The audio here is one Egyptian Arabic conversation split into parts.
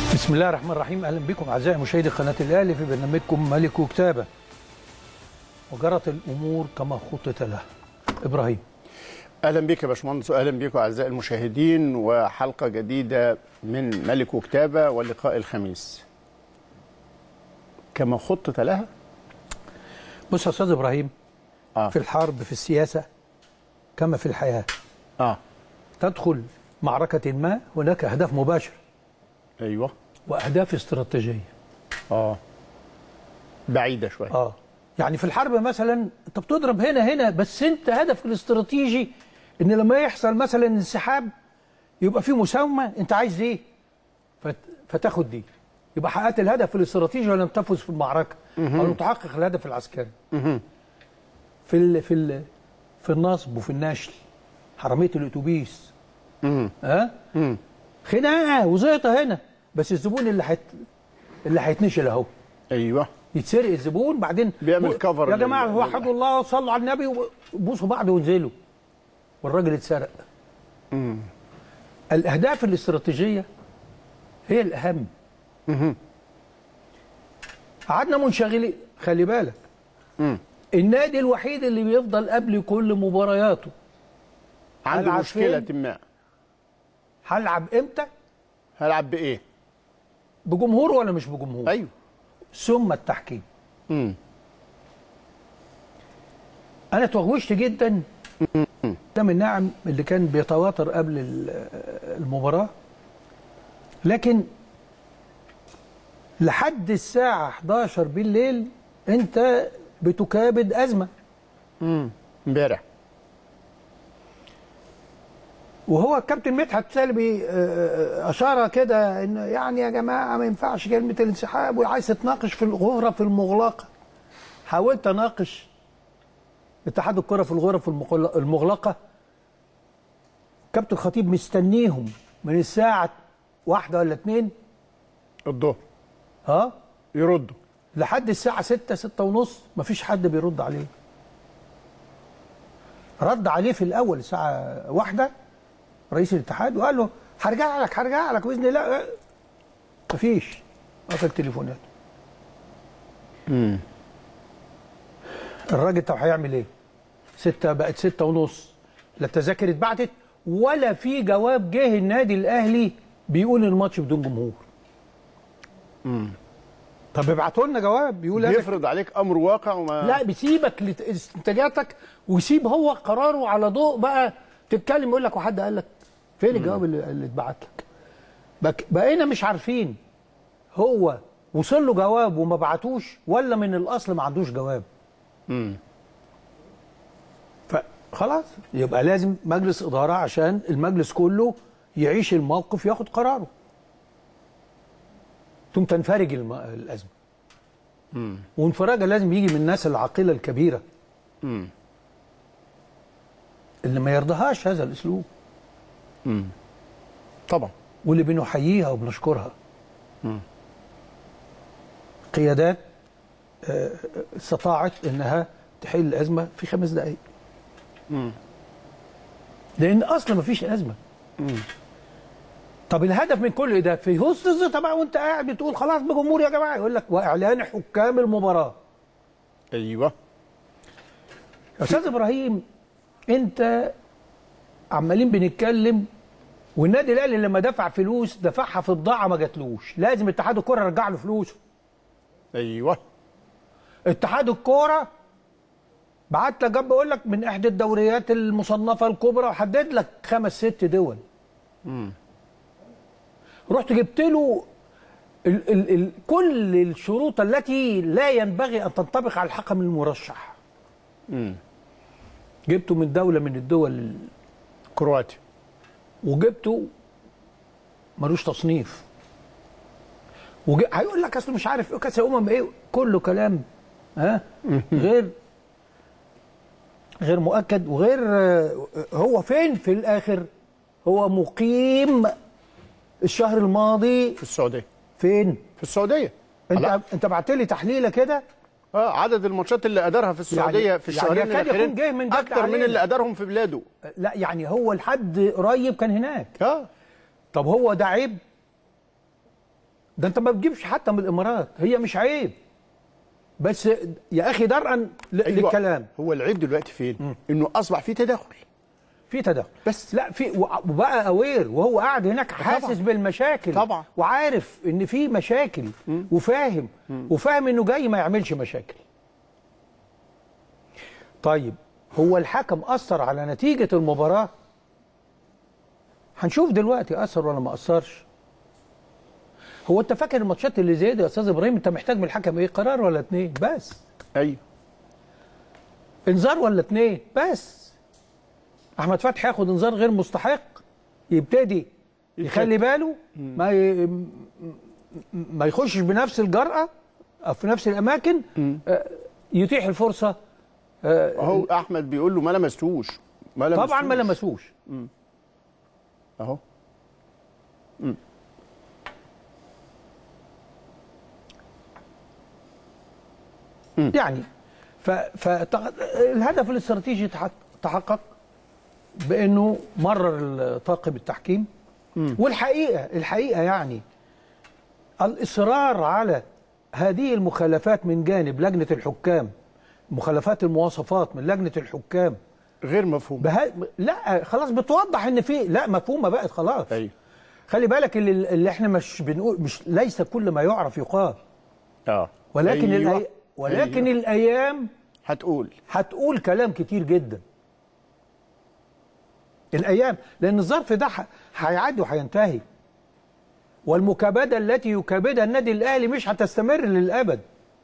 بسم الله الرحمن الرحيم اهلا بكم اعزائي مشاهدي قناه الاهلي في برنامجكم ملك وكتابه وجرت الامور كما خطط لها ابراهيم اهلا بك يا باشمهندس واهلا بكم اعزائي المشاهدين وحلقه جديده من ملك وكتابه ولقاء الخميس كما خطط لها بص يا استاذ ابراهيم اه في الحرب في السياسه كما في الحياه اه تدخل معركه ما هناك اهداف مباشره ايوه واهداف استراتيجيه اه بعيده شويه اه يعني في الحرب مثلا انت بتضرب هنا هنا بس انت هدفك الاستراتيجي ان لما يحصل مثلا انسحاب يبقى في مساومه انت عايز ايه فت... فتاخد دي يبقى حققت الهدف الاستراتيجي ولم تفز في المعركه او لم تحقق الهدف العسكري في ال... في ال... في النصب وفي النشل حراميه الاتوبيس مم. ها مم. خناقه وزيطه هنا بس الزبون اللي حت... اللي هيتنشل اهو ايوه يتسرق الزبون بعدين بيعمل و- cover يا لل- جماعه لل- وحدوا الله وصلوا على النبي وبوسوا بعض وانزلوا والراجل اتسرق مم. الاهداف الاستراتيجيه هي الاهم مهم. قعدنا منشغلين خلي بالك مم. النادي الوحيد اللي بيفضل قبل كل مبارياته عنده هلعب مشكله فين؟ ما هلعب امتى هلعب بايه بجمهور ولا مش بجمهور ايوه ثم التحكيم مم. انا توغوشت جدا ده من النعم اللي كان بيتواتر قبل ال- المباراه لكن لحد الساعه 11 بالليل انت بتكابد ازمه مم. امبارح وهو الكابتن مدحت سالبي آه، آه، اشار كده ان يعني يا جماعه ما ينفعش كلمه الانسحاب وعايز تتناقش في الغرف المغلقه حاولت اناقش اتحاد الكره في الغرف المغل- المغلقه كابتن الخطيب مستنيهم من الساعه واحدة ولا اتنين الظهر ها يردوا لحد الساعة ستة ستة ونص مفيش حد بيرد عليه رد عليه في الأول الساعة واحدة رئيس الاتحاد وقال له هرجع لك هرجع لك بإذن الله مفيش قفل تليفوناته مم. الراجل طب هيعمل ايه؟ ستة بقت ستة ونص لا التذاكر اتبعتت ولا في جواب جه النادي الأهلي بيقول الماتش بدون جمهور مم. طب ابعتوا لنا جواب بيقول هذا بيفرض عليك امر واقع وما لا بيسيبك لاستنتاجاتك ويسيب هو قراره على ضوء بقى تتكلم يقول لك وحد قال لك فين الجواب اللي, اللي اتبعت لك بك- بقينا مش عارفين هو وصل له جواب وما بعتوش ولا من الاصل ما عندوش جواب مم. فخلاص يبقى لازم مجلس اداره عشان المجلس كله يعيش الموقف ياخد قراره ثم تنفرج الم- الازمه مم. وانفراجها لازم يجي من الناس العاقله الكبيره مم. اللي ما يرضاهاش هذا الاسلوب مم. طبعا واللي بنحييها وبنشكرها مم. قيادات آه، استطاعت انها تحل الازمه في خمس دقائق مم. لان اصلا ما فيش ازمه طب الهدف من كل ده في وسط الزيطه بقى وانت قاعد بتقول خلاص بجمهور يا جماعه يقول لك واعلان حكام المباراه ايوه يا استاذ ابراهيم انت عمالين بنتكلم والنادي الاهلي لما دفع فلوس دفعها في بضاعه ما جاتلوش لازم اتحاد الكره يرجع له فلوسه ايوه اتحاد الكوره بعت لك جنب بقول لك من احدى الدوريات المصنفه الكبرى وحدد لك خمس ست دول مم. رحت جبت له ال ال ال كل الشروط التي لا ينبغي ان تنطبق على الحكم المرشح مم. جبته من دوله من الدول كرواتيا وجبته ملوش تصنيف وج... هيقول لك اصل مش عارف ايه كاس الامم ايه كله كلام ها غير غير مؤكد وغير آه، هو فين في الاخر هو مقيم الشهر الماضي في السعوديه فين في السعوديه انت لا. انت بعت لي تحليله كده اه عدد الماتشات اللي ادارها في السعوديه يعني- في يعني الشهرين يكاد يكون الاخيرين جاي من جدة اكتر من علينا. اللي ادارهم في بلاده لا يعني هو لحد قريب كان هناك اه طب هو ده عيب ده انت ما بتجيبش حتى من الامارات هي مش عيب بس يا اخي درءا ل- أيوة. للكلام هو العيب دلوقتي فين؟ انه اصبح في تداخل في تدخل بس. لا في وبقى اوير وهو قاعد هناك حاسس بالمشاكل طبعا. وعارف ان في مشاكل وفاهم وفاهم انه جاي ما يعملش مشاكل طيب هو الحكم اثر على نتيجه المباراه هنشوف دلوقتي اثر ولا ما اثرش هو انت فاكر الماتشات اللي زي دي يا استاذ ابراهيم انت محتاج من الحكم ايه قرار ولا اتنين بس ايوه انذار ولا اتنين بس احمد فتحي ياخد انذار غير مستحق يبتدي يخلي باله ما ي... م- ما يخشش بنفس الجرأة او في نفس الاماكن آه، يتيح الفرصة آه، اهو احمد بيقول له ما لمستوش ما لمستوش طبعا ما لمسوش اهو يعني ف... فالهدف الاستراتيجي تحقق- تحقق بانه مرر الطاقم التحكيم والحقيقه الحقيقه يعني الاصرار على هذه المخالفات من جانب لجنه الحكام مخالفات المواصفات من لجنه الحكام غير مفهوم بها... لا خلاص بتوضح ان في لا مفهومه بقت خلاص ايوه خلي بالك اللي, اللي احنا مش بنقول مش ليس كل ما يعرف يقال اه ولكن أيوة. الأي... ولكن أيوة. الايام هتقول هتقول كلام كتير جدا الايام لان الظرف ده ح- هيعدي وهينتهي والمكابده التي يكابدها النادي الاهلي مش هتستمر للابد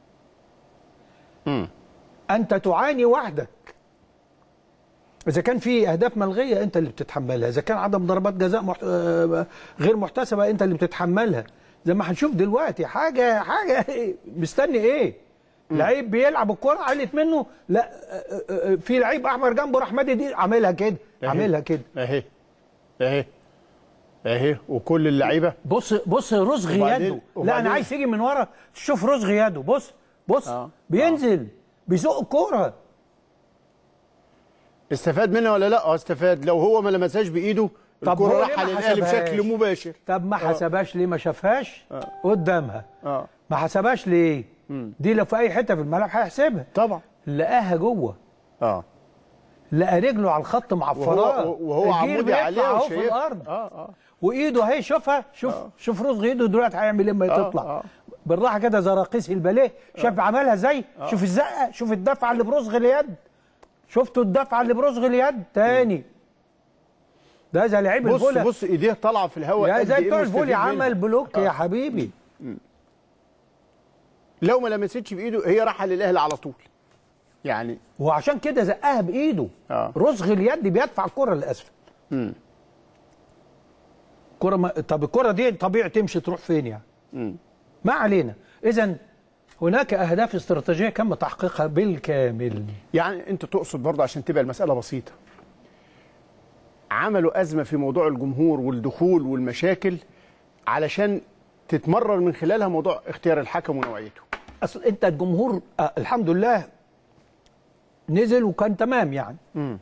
مم. انت تعاني وحدك اذا كان في اهداف ملغيه انت اللي بتتحملها اذا كان عدم ضربات جزاء محت... آه، غير محتسبه انت اللي بتتحملها زي ما هنشوف دلوقتي حاجه حاجه مستني ايه لعيب بيلعب الكره علت منه لا آه، آه، آه، في لعيب احمر جنبه راح مادي دي عاملها كده أهي. عاملها كده اهي اهي اهي وكل اللعيبه بص بص رزغ وبعدين- يده لا وبعدين- انا عايز تيجي من ورا تشوف رزغ يده بص بص آه. بينزل بيزق الكوره استفاد منها ولا لا؟ اه استفاد لو هو ما لمسهاش بايده طب الكره هو ليه راح ما للاهلي حسبهاش؟ بشكل مباشر طب ما حسبهاش ليه ما شافهاش قدامها اه ما حسبهاش ليه دي لو في اي حته في الملعب هيحسبها طبعا لقاها جوه اه لقى رجله على الخط معفراه وهو وهو الجير عمودي بيطلع عليه اهو في وشايف الارض اه اه وايده اهي شوفها شوف شوف رزق ايده دلوقتي هيعمل ايه لما آه، تطلع آه. بالراحه كده زراقيس الباليه شاف عملها ازاي شوف الزقه شوف الدفعه اللي برزغ اليد شفتوا الدفعه اللي برزغ اليد تاني ده زي لعيب بص الفولي بص ايديه طالعه في الهواء يا قد زي إيه بتوع مستفيد الفولي منها. عمل بلوك يا حبيبي لو ما لمستش بايده هي راحه للاهلي على طول يعني وعشان كده زقها بايده آه. رزغ اليد بيدفع الكره للاسفل مم. الكره ما... طب الكره دي طبيعي تمشي تروح فين يعني مم. ما علينا اذا هناك اهداف استراتيجيه تم تحقيقها بالكامل يعني انت تقصد برضه عشان تبقى المساله بسيطه عملوا ازمه في موضوع الجمهور والدخول والمشاكل علشان تتمرر من خلالها موضوع اختيار الحكم ونوعيته اصل انت الجمهور آه الحمد لله نزل وكان تمام يعني مم.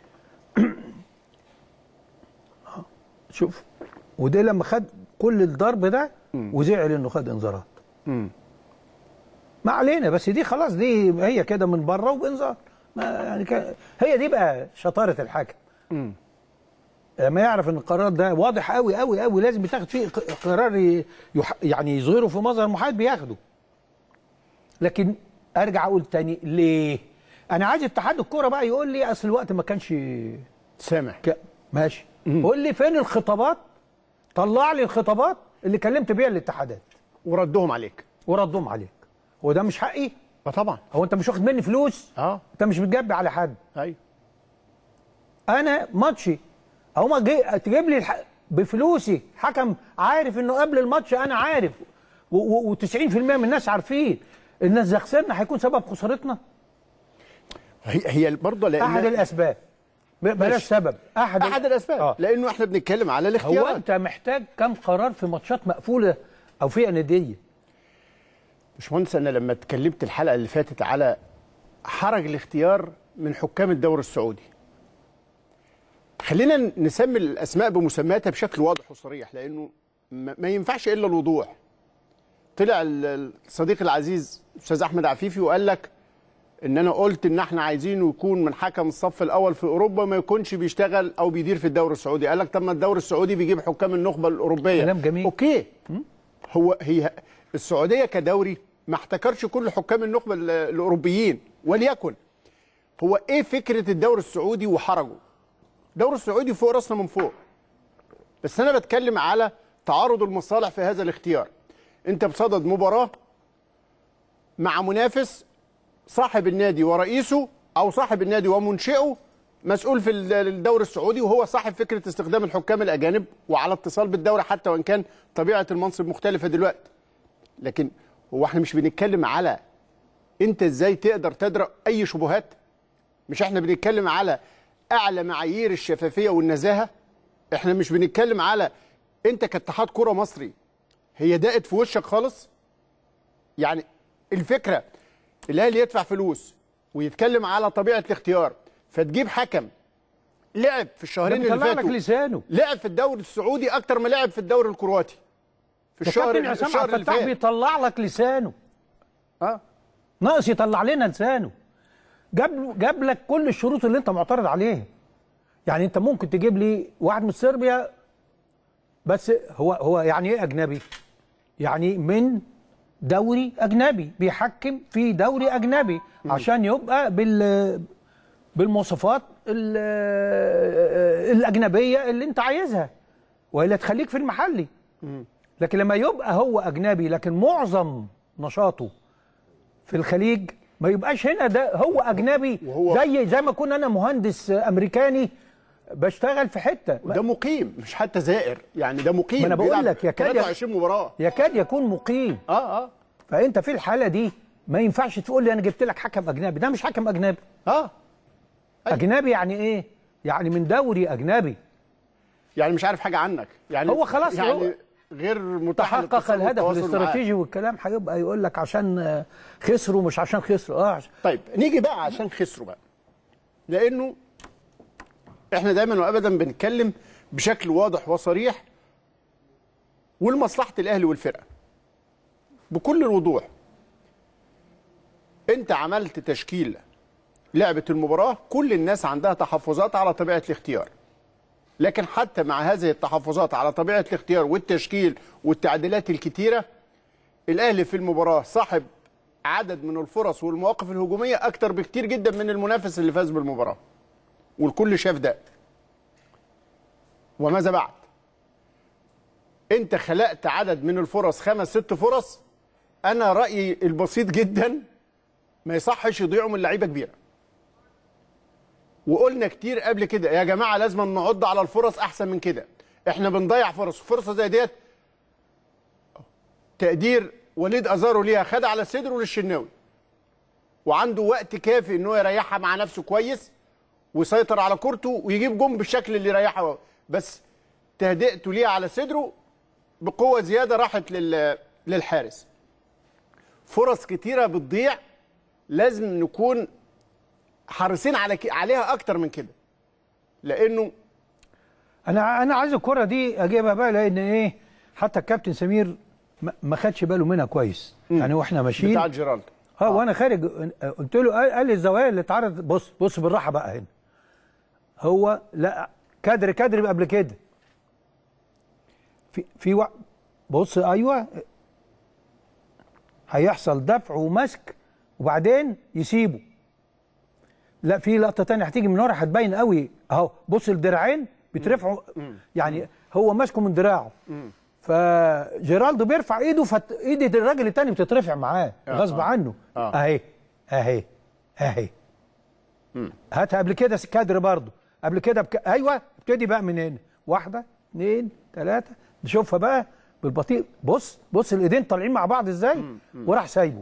شوف وده لما خد كل الضرب ده وزعل انه خد انذارات مم. ما علينا بس دي خلاص دي هي كده من بره وبانذار ما يعني كان هي دي بقى شطاره الحكم مم. لما يعرف ان القرار ده واضح قوي قوي قوي لازم يتاخد فيه ق- قرار ي- يح يعني يظهره في مظهر محايد بياخده لكن ارجع اقول تاني ليه انا عايز اتحاد الكوره بقى يقول لي اصل الوقت ما كانش سامع ك... ماشي قول لي فين الخطابات طلع لي الخطابات اللي كلمت بيها الاتحادات وردهم عليك وردهم عليك هو ده مش حقي ما طبعا هو انت مش واخد مني فلوس اه انت مش بتجبي على حد ايوه انا ماتشي او ما جي... تجيب لي الح... بفلوسي حكم عارف انه قبل الماتش انا عارف و90% من الناس عارفين ان اذا خسرنا هيكون سبب خسارتنا هي هي برضه لان احد الاسباب ب- بلاش ماشي. سبب احد ال- احد الاسباب آه. لانه احنا بنتكلم على هو الاختيارات انت محتاج كم قرار في ماتشات مقفوله او فيها نديه باشمهندس انا لما اتكلمت الحلقه اللي فاتت على حرج الاختيار من حكام الدوري السعودي خلينا نسمي الاسماء بمسمياتها بشكل واضح وصريح لانه ما ما ينفعش الا الوضوح طلع ال- الصديق العزيز استاذ احمد عفيفي وقال لك ان انا قلت ان احنا عايزينه يكون من حكم الصف الاول في اوروبا ما يكونش بيشتغل او بيدير في الدوري السعودي قال لك طب ما الدوري السعودي بيجيب حكام النخبه الاوروبيه كلام جميل. اوكي هو هي السعوديه كدوري ما احتكرش كل حكام النخبه ال- الاوروبيين وليكن هو ايه فكره الدوري السعودي وحرجه الدوري السعودي فوق راسنا من فوق بس انا بتكلم على تعارض المصالح في هذا الاختيار انت بصدد مباراه مع منافس صاحب النادي ورئيسه او صاحب النادي ومنشئه مسؤول في ال- الدوري السعودي وهو صاحب فكره استخدام الحكام الاجانب وعلى اتصال بالدوري حتى وان كان طبيعه المنصب مختلفه دلوقتي لكن هو احنا مش بنتكلم على انت ازاي تقدر تدرأ اي شبهات مش احنا بنتكلم على اعلى معايير الشفافيه والنزاهه احنا مش بنتكلم على انت كاتحاد كره مصري هي دقت في وشك خالص يعني الفكره الاهلي يدفع فلوس ويتكلم على طبيعه الاختيار فتجيب حكم لعب في الشهرين اللي بيطلع لك فاتوا لسانه لعب في الدوري السعودي اكتر ما لعب في الدوري الكرواتي في ده الشهر كابتن عصام الشهر عبد اللي الفتاح فات بيطلع لك لسانه اه ناقص يطلع لنا لسانه جاب جاب لك كل الشروط اللي انت معترض عليها يعني انت ممكن تجيب لي واحد من صربيا بس هو هو يعني ايه اجنبي يعني من دوري اجنبي بيحكم في دوري اجنبي عشان يبقى بال بالمواصفات ال- الاجنبيه اللي انت عايزها والا تخليك في المحلي لكن لما يبقى هو اجنبي لكن معظم نشاطه في الخليج ما يبقاش هنا ده هو اجنبي وهو- زي زي ما كون انا مهندس امريكاني بشتغل في حته ده مقيم مش حتى زائر يعني ده مقيم ما أنا بقول بيلعب لك يا كاد- 23 مباراه يكاد يكون مقيم اه اه فانت في الحاله دي ما ينفعش تقول لي انا جبت لك حكم اجنبي ده مش حكم اجنبي اه أيوة. اجنبي يعني ايه يعني من دوري اجنبي يعني مش عارف حاجه عنك يعني هو خلاص يعني هو غير متاح تحقق الاتصال الهدف والتواصل معاه. الاستراتيجي والكلام هيبقى يقول لك عشان آه، خسروا مش عشان خسروا اه عشان طيب نيجي بقى عشان خسروا بقى لانه احنا دايما وابدا بنتكلم بشكل واضح وصريح ولمصلحه الاهلي والفرقه بكل الوضوح انت عملت تشكيل لعبه المباراه كل الناس عندها تحفظات على طبيعه الاختيار لكن حتى مع هذه التحفظات على طبيعه الاختيار والتشكيل والتعديلات الكتيره الاهلي في المباراه صاحب عدد من الفرص والمواقف الهجوميه اكتر بكتير جدا من المنافس اللي فاز بالمباراه والكل شاف ده وماذا بعد انت خلقت عدد من الفرص خمس ست فرص انا رايي البسيط جدا ما يصحش يضيعوا من لعيبه كبيره وقلنا كتير قبل كده يا جماعه لازم نعض على الفرص احسن من كده احنا بنضيع فرص فرصه زي ديت تقدير وليد ازارو ليها خد على صدره للشناوي وعنده وقت كافي ان هو يريحها مع نفسه كويس ويسيطر على كورته ويجيب جون بالشكل اللي يريحها بس تهدئته ليها على صدره بقوه زياده راحت لل... للحارس فرص كتيره بتضيع لازم نكون حريصين على ك... عليها اكتر من كده لانه انا انا عايز الكره دي اجيبها بقى لان ايه حتى الكابتن سمير ما- ما خدش باله منها كويس يعني واحنا ماشيين بتاع جيرالدو اه وانا خارج قلت له قال قال لي الزوايا اللي اتعرض بص بص بالراحه بقى هنا هو لا كادر كادر يبقى قبل كده في في وق... بص ايوه هيحصل دفع ومسك وبعدين يسيبه لا في لقطه تانية هتيجي من ورا هتبين قوي اهو بص الدراعين بيترفعوا يعني هو ماسكه من دراعه فجيرالدو بيرفع ايده فت... ايد الراجل التاني بتترفع معاه آه، غصب آه. عنه آه. اهي اهي اهي هاتها قبل كده كادر برضه قبل كده بك... ايوه ابتدي بقى من هنا واحده اثنين ثلاثه نشوفها بقى بالبطيء بص بص الايدين طالعين مع بعض ازاي وراح سايبه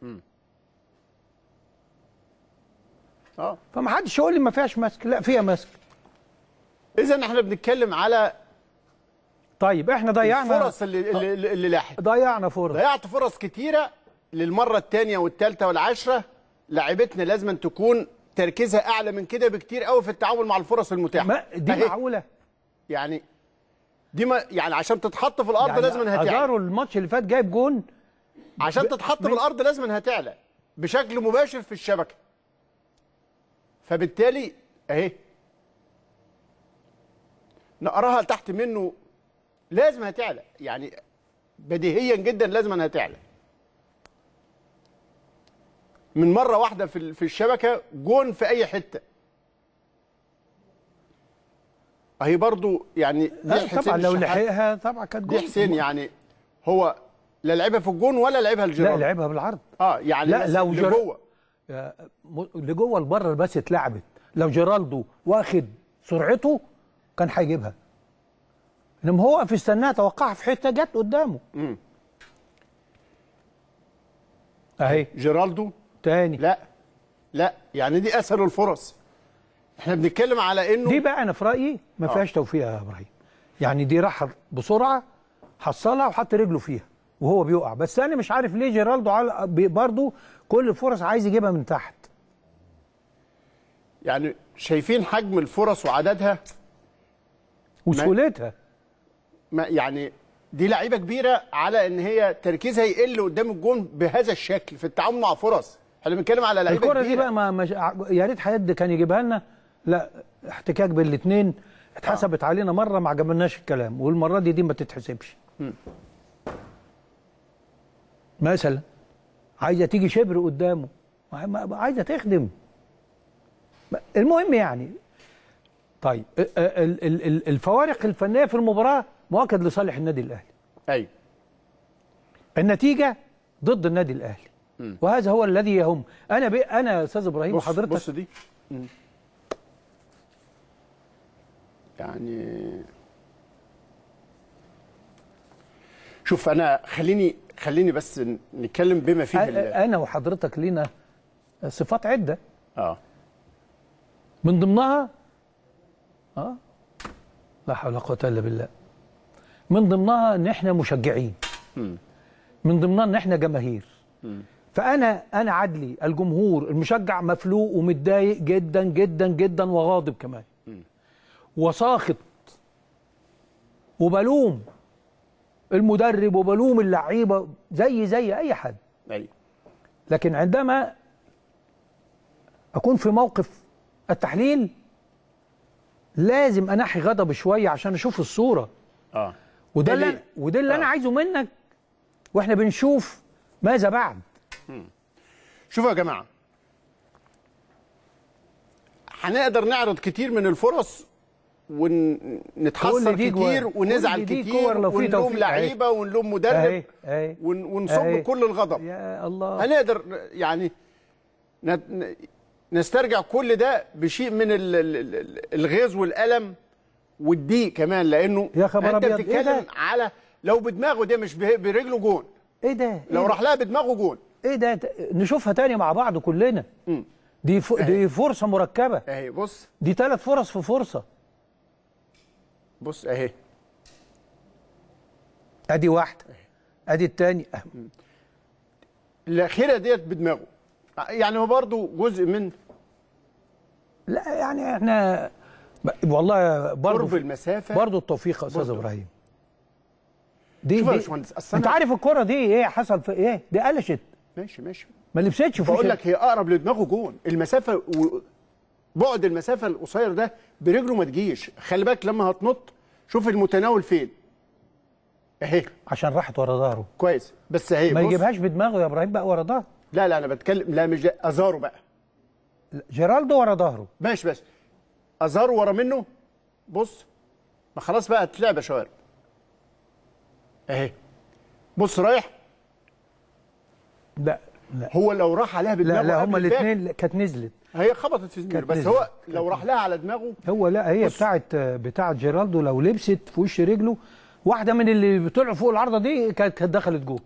اه فما حدش يقول لي ما فيهاش مسك لا فيها مسك اذا احنا بنتكلم على طيب احنا ضيعنا الفرص اللي اللي, اللي لاحت ضيعنا فرص ضيعت فرص كتيره للمره الثانيه والثالثه والعاشره لاعبتنا لازم أن تكون تركيزها اعلى من كده بكتير قوي في التعامل مع الفرص المتاحه ما دي أهي. معقوله يعني دي ما يعني عشان تتحط في الارض يعني لازم انها تعمل ازارو الماتش اللي فات جايب جون عشان تتحط في الارض لازم انها تعلى بشكل مباشر في الشبكه فبالتالي اهي نقراها تحت منه لازم هتعلى يعني بديهيا جدا لازم انها تعلى من مره واحده في ال- في الشبكه جون في اي حته اهي برضو يعني دي لا حسين طبعا لو الشحات. لحقها طبعا كانت دي جول. حسين يعني هو لا لعبها في الجون ولا لعبها لا الجيران لعبها بالعرض اه يعني لا، بس لو جر- لجوه يا- م- لجوه لبره بس اتلعبت لو جيرالدو واخد سرعته كان هيجيبها انما هو واقف استناها توقعها في حته جت قدامه اهي جيرالدو تاني لا لا يعني دي اسهل الفرص احنا بنتكلم على انه دي بقى انا في رايي ما فيهاش توفيق يا ابراهيم يعني دي راح بسرعه حصلها وحط رجله فيها وهو بيقع بس انا مش عارف ليه جيرالدو على بي- برضه كل الفرص عايز يجيبها من تحت يعني شايفين حجم الفرص وعددها وسهولتها ما يعني دي لعيبه كبيره على ان هي تركيزها يقل قدام الجون بهذا الشكل في التعامل مع فرص احنا بنتكلم على لعيبه الكره كبيره دي بقى ما مش... يا ريت حد كان يجيبها لنا لا احتكاك بين الاثنين اتحسبت علينا مره ما عجبناش الكلام والمره دي دي ما تتحسبش مثلا عايزه تيجي شبر قدامه ما- ما- عايزه تخدم المهم يعني طيب ال- ال- ال- ال- الفوارق الفنيه في المباراه مؤكد لصالح النادي الاهلي ايوه النتيجه ضد النادي الاهلي وهذا هو الذي يهم انا بي انا يا استاذ ابراهيم بص وحضرتك بص دي يعني شوف انا خليني خليني بس نتكلم بما فيه ال- أ- انا وحضرتك لينا صفات عده اه من ضمنها اه لا حول ولا قوه الا بالله من ضمنها ان احنا مشجعين من ضمنها ان احنا جماهير فانا انا عدلي الجمهور المشجع مفلوق ومتضايق جدا جدا جدا وغاضب كمان وساخط وبلوم المدرب وبلوم اللعيبه زي زي اي حد ايوه لكن عندما اكون في موقف التحليل لازم انحي غضب شويه عشان اشوف الصوره اه وده ده اللي ليه؟ وده اللي انا آه. عايزه منك واحنا بنشوف ماذا بعد شوفوا يا جماعه هنقدر نعرض كتير من الفرص ونتحسر كل دي كتير جوان. ونزعل كل دي كتير كور لو في ونلوم توفيق. لعيبه ونلوم مدرب اهي اهي ون- ونصب أهي. كل الغضب يا الله هنقدر يعني نت- نسترجع كل ده بشيء من ال- ال- ال- الغيظ والالم والضيق كمان لانه يا خبر انت أبيض، إيه بتتكلم ده؟ على لو بدماغه ده مش به- برجله جون ايه ده إيه لو ده؟ راح لها بدماغه جون ايه ده ت- نشوفها تاني مع بعض كلنا دي ف... دي فرصه مركبه اهي بص دي ثلاث فرص في فرصه بص اهي ادي واحده ادي الثاني الاخيره ديت بدماغه يعني هو برضو جزء من لا يعني احنا ب- والله برضه قرب المسافه برضه التوفيق يا استاذ برضه. ابراهيم دي شوف يا دي باشمهندس، أصل انت أنا- عارف الكره دي ايه حصل في ايه دي قلشت ماشي ماشي ما لبستش في بقول وش- لك هي اقرب لدماغه جون المسافه و... بعد المسافه القصير ده برجله ما تجيش خلي بالك لما هتنط شوف المتناول فين اهي عشان راحت ورا ظهره كويس بس اهي ما بص. يجيبهاش بدماغه يا ابراهيم بقى ورا ظهره لا لا انا بتكلم لا مش ده ازارو بقى لا، جيرالدو ورا ظهره ماشي بس ازارو ورا منه بص ما خلاص بقى اتلعب يا شوارب اهي بص رايح لا لا هو لو راح عليها بدماغه لا لا قبل هما الباك، الاثنين كانت نزلت هي خبطت في زميله كانت بس نزلت. هو لو راح لها على دماغه هو لا هي بص. بتاعت بتاعت جيرالدو لو لبست في وش رجله واحده من اللي طلعوا فوق العارضه دي كانت كانت دخلت جول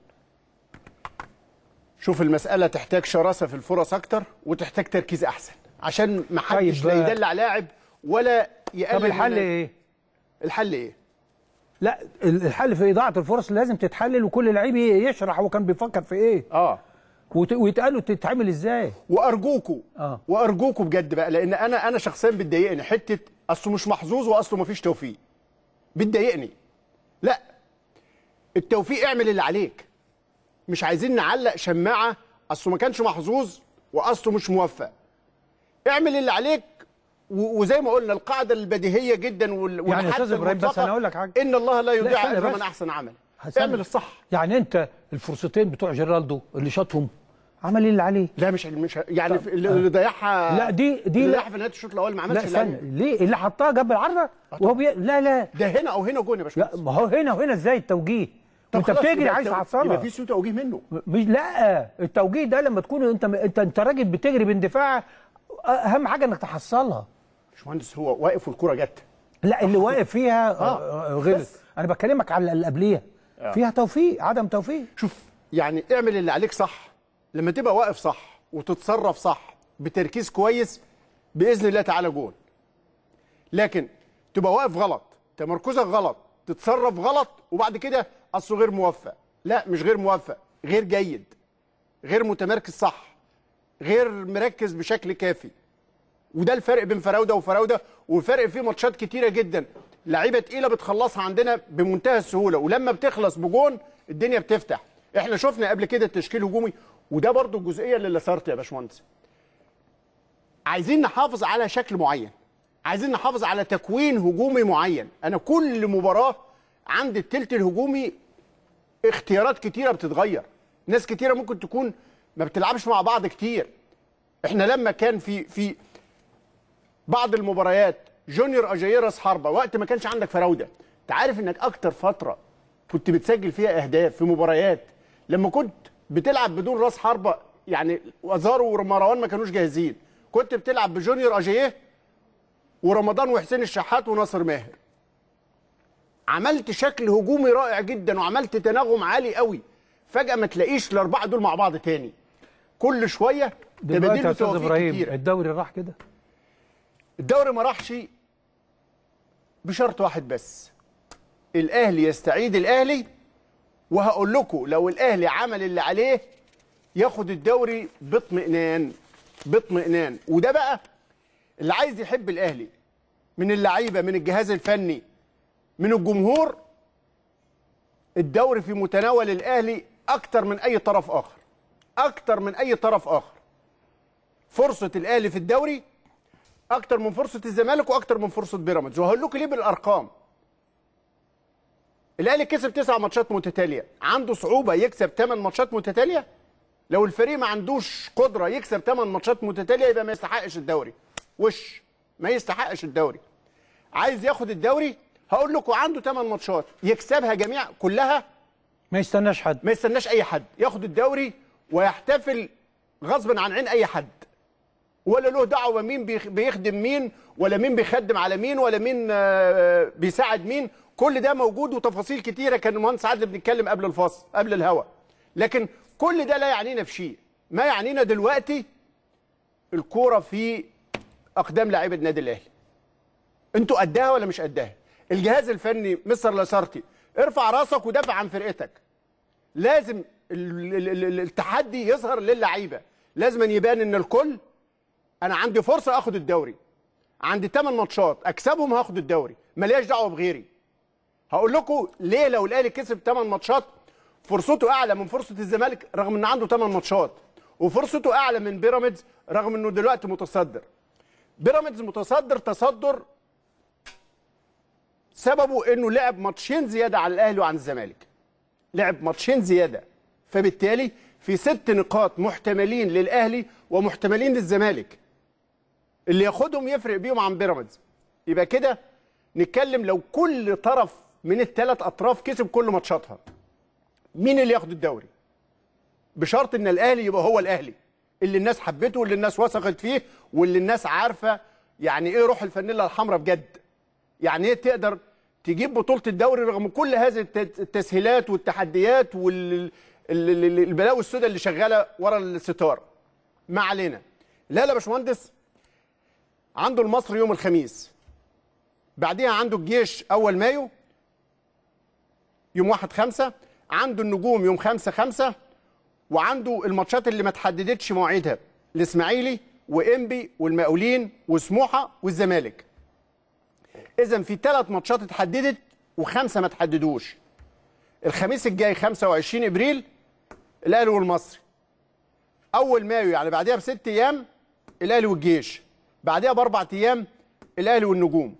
شوف المسألة تحتاج شراسة في الفرص أكتر وتحتاج تركيز أحسن عشان ما حدش طيب، لا آه، يدلع لاعب ولا يقلل طب الحل من- ايه؟ الحل إيه؟ لا الحل في اضاعه الفرص لازم تتحلل وكل لعيب يشرح هو كان بيفكر في ايه آه وت- ويتقال له تتعمل ازاي وأرجوكوا آه. وأرجوكوا بجد بقى لأن أنا أنا شخصيا بتضايقني حتة أصله مش محظوظ وأصله مفيش توفيق بتضايقني لا التوفيق اعمل اللي عليك مش عايزين نعلق شماعه اصله ما كانش محظوظ واصله مش موفق اعمل اللي عليك و- وزي ما قلنا القاعده البديهيه جدا وال- يعني يا والحد أستاذ إبراهيم، بس المطلقة، أنا أقول لك حاجة. ان الله لا يضيع استنى اجر بس. من احسن عمل هستنى. اعمل الصح يعني انت الفرصتين بتوع جيرالدو اللي شاطهم عمل ايه اللي عليه لا مش مش يعني في- اللي اللي ضيعها لا، دي- دي اللي لا. ضيعها في نهايه الشوط الاول ما عملش لا اللي استنى عليه. ليه اللي حطها جنب العارضه وهو بي... لا لا ده هنا او هنا جون يا لا باشمهندس ما هو هنا وهنا ازاي التوجيه انت خلاص، بتجري يبقى عايز التو- تحصلها يبقى في سوء توجيه منه مش لا التوجيه ده لما تكون انت انت انت راجل بتجري باندفاع اهم حاجه انك تحصلها باشمهندس هو واقف والكره جت لا اللي واقف فيها آه. آه، غلط بس. انا بكلمك على اللي قبليها فيها توفيق عدم توفيق شوف يعني اعمل اللي عليك صح لما تبقى واقف صح وتتصرف صح بتركيز كويس باذن الله تعالى جول لكن تبقى واقف غلط تمركزك غلط تتصرف غلط وبعد كده اصله غير موفق لا مش غير موفق غير جيد غير متمركز صح غير مركز بشكل كافي وده الفرق بين فراوده وفراوده والفرق فيه ماتشات كتيره جدا لعيبه تقيله بتخلصها عندنا بمنتهى السهوله ولما بتخلص بجون الدنيا بتفتح احنا شفنا قبل كده التشكيل هجومي وده برضو الجزئيه اللي لسارت يا باشمهندس عايزين نحافظ على شكل معين عايزين نحافظ على تكوين هجومي معين انا كل مباراه عند التلت الهجومي اختيارات كتيره بتتغير ناس كتيره ممكن تكون ما بتلعبش مع بعض كتير احنا لما كان في في بعض المباريات جونيور اجاييه راس حربه وقت ما كانش عندك فراوده انت عارف انك اكتر فتره كنت بتسجل فيها اهداف في مباريات لما كنت بتلعب بدون راس حربه يعني وزارو ومروان ما كانوش جاهزين كنت بتلعب بجونيور اجاييه ورمضان وحسين الشحات وناصر ماهر عملت شكل هجومي رائع جدا وعملت تناغم عالي قوي فجاه ما تلاقيش الاربعه دول مع بعض تاني كل شويه دلوقتي تبادل يا استاذ توفيق ابراهيم كتير الدوري راح كده الدوري ما راحش بشرط واحد بس الاهلي يستعيد الاهلي وهقول لكم لو الاهلي عمل اللي عليه ياخد الدوري باطمئنان باطمئنان وده بقى اللي عايز يحب الاهلي من اللعيبه من الجهاز الفني من الجمهور الدوري في متناول الاهلي اكتر من اي طرف اخر اكتر من اي طرف اخر فرصه الاهلي في الدوري اكتر من فرصه الزمالك واكتر من فرصه بيراميدز وهقول لكم ليه بالارقام الاهلي كسب تسع ماتشات متتاليه عنده صعوبه يكسب ثمان ماتشات متتاليه لو الفريق ما عندوش قدره يكسب ثمان ماتشات متتاليه يبقى ما يستحقش الدوري وش ما يستحقش الدوري عايز ياخد الدوري هقول لكم عنده ثمان ماتشات يكسبها جميع كلها ما يستناش حد ما يستناش اي حد ياخد الدوري ويحتفل غصبا عن عين اي حد ولا له دعوه مين بيخ- بيخدم مين ولا مين بيخدم على مين ولا مين آه، بيساعد مين كل ده موجود وتفاصيل كتيره كان المهندس عادل بنتكلم قبل الفاصل قبل الهوا لكن كل ده لا يعنينا في شيء ما يعنينا دلوقتي الكوره في اقدام لاعيبه النادي الاهلي انتوا قدها ولا مش قدها الجهاز الفني مستر لاسارتي ارفع راسك ودافع عن فرقتك لازم ال- ال- ال- ال- التحدي يظهر للعيبه لازم أن يبان ان الكل انا عندي فرصه اخد الدوري عندي 8 ماتشات اكسبهم هاخد الدوري ماليش دعوه بغيري هقول لكم ليه لو الاهلي كسب 8 ماتشات فرصته اعلى من فرصه الزمالك رغم ان عنده 8 ماتشات وفرصته اعلى من بيراميدز رغم انه دلوقتي متصدر بيراميدز متصدر تصدر سببه انه لعب ماتشين زياده على الاهلي وعن الزمالك لعب ماتشين زياده فبالتالي في ست نقاط محتملين للاهلي ومحتملين للزمالك اللي ياخدهم يفرق بيهم عن بيراميدز يبقى كده نتكلم لو كل طرف من الثلاث اطراف كسب كل ماتشاتها مين اللي ياخد الدوري بشرط ان الاهلي يبقى هو الاهلي اللي الناس حبته واللي الناس وثقت فيه واللي الناس عارفه يعني ايه روح الفانيلا الحمراء بجد يعني ايه تقدر تجيب بطوله الدوري رغم كل هذه الت- التسهيلات والتحديات والبلاوي السوداء اللي شغاله ورا الستار ما علينا لا لا يا باشمهندس عنده المصري يوم الخميس بعديها عنده الجيش اول مايو يوم واحد خمسة عنده النجوم يوم خمسة خمسة وعنده الماتشات اللي ما تحددتش مواعيدها الاسماعيلي وانبي والمقاولين وسموحه والزمالك اذا في ثلاث ماتشات اتحددت وخمسه ما تحددوش الخميس الجاي 25 ابريل الاهلي والمصري اول مايو يعني بعدها بست ايام الاهلي والجيش بعدها باربع ايام الاهلي والنجوم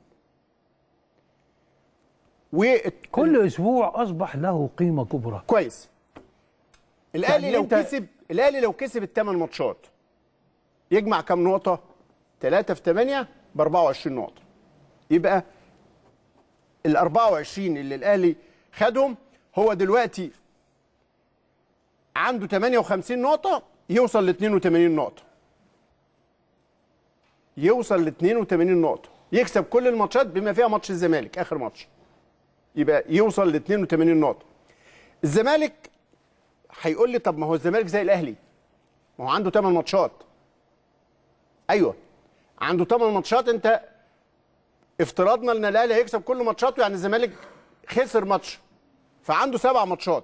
كل اسبوع اصبح له قيمه كبرى كويس الاهلي يعني لو أنت- كسب الاهلي لو كسب الثمان ماتشات يجمع كام نقطه 3 في 8 ب 24 نقطه يبقى ال 24 اللي الاهلي خدهم هو دلوقتي عنده 58 نقطه يوصل ل 82 نقطه يوصل ل 82 نقطه يكسب كل الماتشات بما فيها ماتش الزمالك اخر ماتش يبقى يوصل ل 82 نقطه الزمالك هيقول لي طب ما هو الزمالك زي الاهلي ما هو عنده 8 ماتشات ايوه عنده 8 ماتشات انت افترضنا ان الاهلي هيكسب كل ماتشاته يعني الزمالك خسر ماتش فعنده سبع ماتشات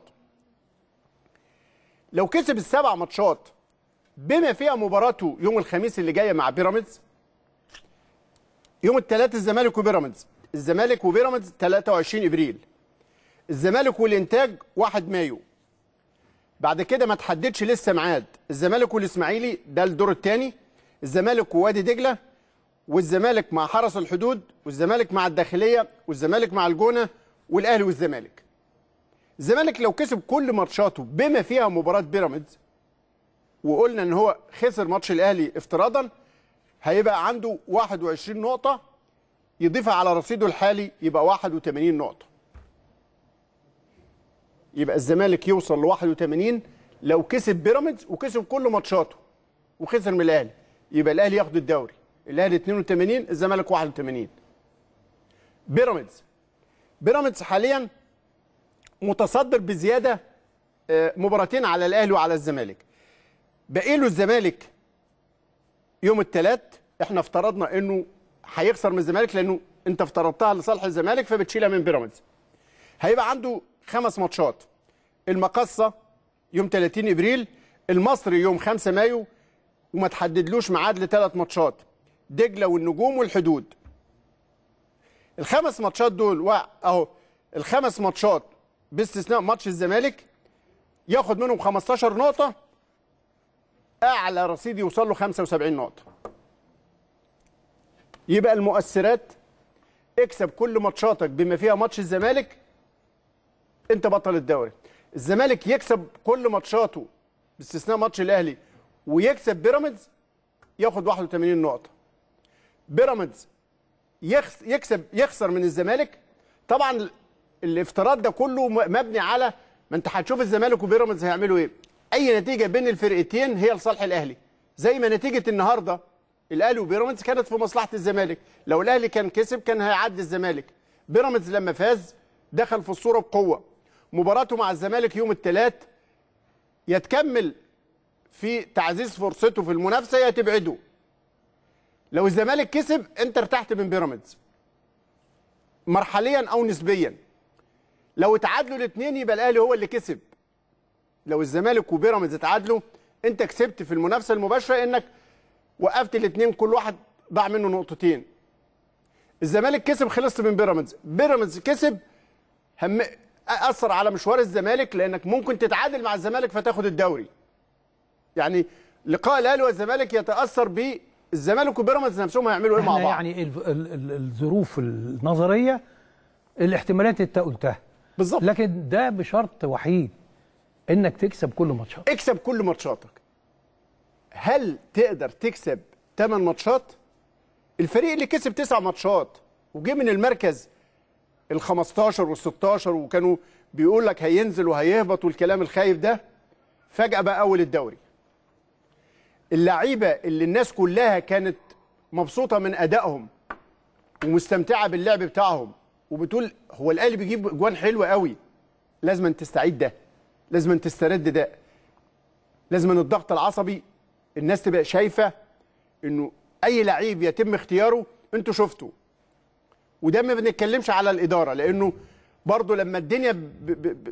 لو كسب السبع ماتشات بما فيها مباراته يوم الخميس اللي جايه مع بيراميدز يوم الثلاث الزمالك وبيراميدز الزمالك وبيراميدز 23 ابريل الزمالك والانتاج 1 مايو بعد كده ما تحددش لسه ميعاد الزمالك والاسماعيلي ده الدور الثاني الزمالك ووادي دجله والزمالك مع حرس الحدود والزمالك مع الداخليه والزمالك مع الجونه والاهلي والزمالك الزمالك لو كسب كل ماتشاته بما فيها مباراه بيراميدز وقلنا ان هو خسر ماتش الاهلي افتراضا هيبقى عنده 21 نقطه يضيفها على رصيده الحالي يبقى 81 نقطه يبقى الزمالك يوصل ل 81 لو كسب بيراميدز وكسب كل ماتشاته وخسر من الاهلي يبقى الاهلي ياخد الدوري الاهلي 82 الزمالك 81 بيراميدز بيراميدز حاليا متصدر بزياده آه، مباراتين على الاهلي وعلى الزمالك باقي له الزمالك يوم الثلاث احنا افترضنا انه هيخسر من الزمالك لانه انت افترضتها لصالح الزمالك فبتشيلها من بيراميدز هيبقى عنده خمس ماتشات المقصه يوم 30 ابريل المصري يوم 5 مايو وما تحددلوش ميعاد لثلاث ماتشات دجله والنجوم والحدود الخمس ماتشات دول و- اهو الخمس ماتشات باستثناء ماتش الزمالك ياخد منهم 15 نقطه اعلى رصيد يوصل له 75 نقطه يبقى المؤثرات اكسب كل ماتشاتك بما فيها ماتش الزمالك انت بطل الدوري الزمالك يكسب كل ماتشاته باستثناء ماتش الاهلي ويكسب بيراميدز ياخد 81 نقطه بيراميدز يخس يكسب يخسر من الزمالك طبعا الافتراض ده كله م- مبني على ما انت هتشوف الزمالك وبيراميدز هيعملوا ايه اي نتيجه بين الفرقتين هي لصالح الاهلي زي ما نتيجه النهارده الاهلي وبيراميدز كانت في مصلحه الزمالك لو الاهلي كان كسب كان هيعدي الزمالك بيراميدز لما فاز دخل في الصوره بقوه مباراته مع الزمالك يوم الثلاث يتكمل في تعزيز فرصته في المنافسه يا تبعده لو الزمالك كسب انت ارتحت من بيراميدز مرحليا او نسبيا لو اتعادلوا الاثنين يبقى الاهلي هو اللي كسب لو الزمالك وبيراميدز اتعادلوا انت كسبت في المنافسه المباشره انك وقفت الاثنين كل واحد ضاع منه نقطتين الزمالك كسب خلصت من بيراميدز بيراميدز كسب هم اثر على مشوار الزمالك لانك ممكن تتعادل مع الزمالك فتاخد الدوري يعني لقاء الاهلي والزمالك يتاثر بالزمالك وبيراميدز نفسهم هيعملوا ايه مع احنا بعض يعني ال ال ال الظروف النظريه الاحتمالات انت قلتها بالظبط لكن ده بشرط وحيد انك تكسب كل ماتشات اكسب كل ماتشاتك هل تقدر تكسب 8 ماتشات الفريق اللي كسب 9 ماتشات وجه من المركز ال 15 وال 16 وكانوا بيقول لك هينزل وهيهبط والكلام الخايف ده فجأة بقى أول الدوري اللعيبة اللي الناس كلها كانت مبسوطة من أدائهم ومستمتعة باللعب بتاعهم وبتقول هو الأهلي بيجيب جوان حلوة قوي لازم أن تستعيد ده لازم أن تسترد ده لازم أن الضغط العصبي الناس تبقى شايفة انه اي لعيب يتم اختياره انتوا شفتوا وده ما بنتكلمش على الاداره لانه برضو لما الدنيا ب... ب... ب...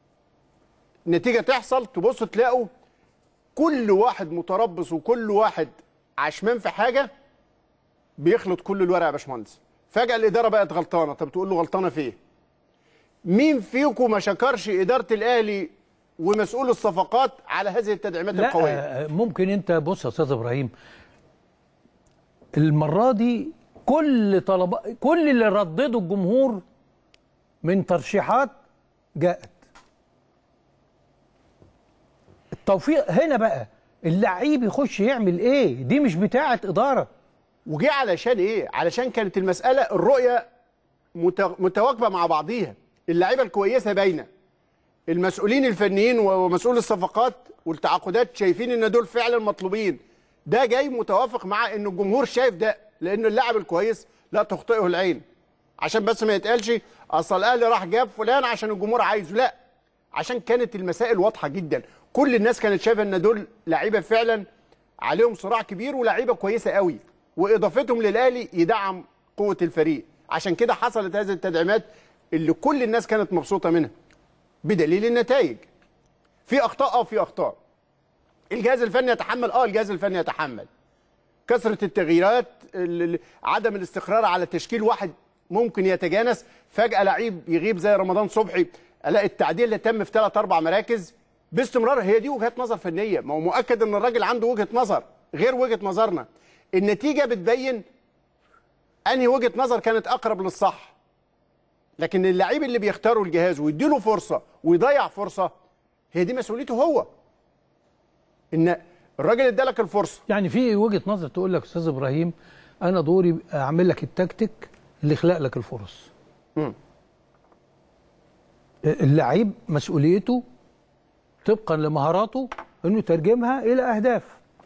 نتيجه تحصل تبص تلاقوا كل واحد متربص وكل واحد عشمان في حاجه بيخلط كل الورق يا باشمهندس فجاه الاداره بقت غلطانه طب تقول له غلطانه في ايه مين فيكم ما شكرش اداره الاهلي ومسؤول الصفقات على هذه التدعيمات لا القويه آه، ممكن انت بص يا استاذ ابراهيم المره دي كل طلب كل اللي ردده الجمهور من ترشيحات جاءت التوفيق هنا بقى اللعيب يخش يعمل ايه دي مش بتاعه اداره وجه علشان ايه علشان كانت المساله الرؤيه مت- متواكبه مع بعضيها اللعيبه الكويسه باينه المسؤولين الفنيين ومسؤول الصفقات والتعاقدات شايفين ان دول فعلا مطلوبين ده جاي متوافق مع ان الجمهور شايف ده لان اللاعب الكويس لا تخطئه العين عشان بس ما يتقالش اصل الاهلي راح جاب فلان عشان الجمهور عايزه لا عشان كانت المسائل واضحه جدا كل الناس كانت شايفه ان دول لعيبه فعلا عليهم صراع كبير ولاعيبه كويسه قوي واضافتهم للاهلي يدعم قوه الفريق عشان كده حصلت هذه التدعيمات اللي كل الناس كانت مبسوطه منها بدليل النتائج في اخطاء اه في اخطاء الجهاز الفني يتحمل اه الجهاز الفني يتحمل كثره التغييرات ال- ال- عدم الاستقرار على تشكيل واحد ممكن يتجانس فجاه لعيب يغيب زي رمضان صبحي الاقي التعديل اللي تم في ثلاث اربع مراكز باستمرار هي دي وجهات نظر فنيه ما هو مؤكد ان الراجل عنده وجهه نظر غير وجهه نظرنا النتيجه بتبين انهي وجهه نظر كانت اقرب للصح لكن اللعيب اللي بيختاره الجهاز ويديله فرصه ويضيع فرصه هي دي مسؤوليته هو ان الراجل ادالك الفرصه يعني في وجهه نظر تقول لك استاذ ابراهيم انا دوري اعمل لك التكتيك اللي يخلق لك الفرص مم. اللعيب مسؤوليته طبقا لمهاراته انه يترجمها الى اهداف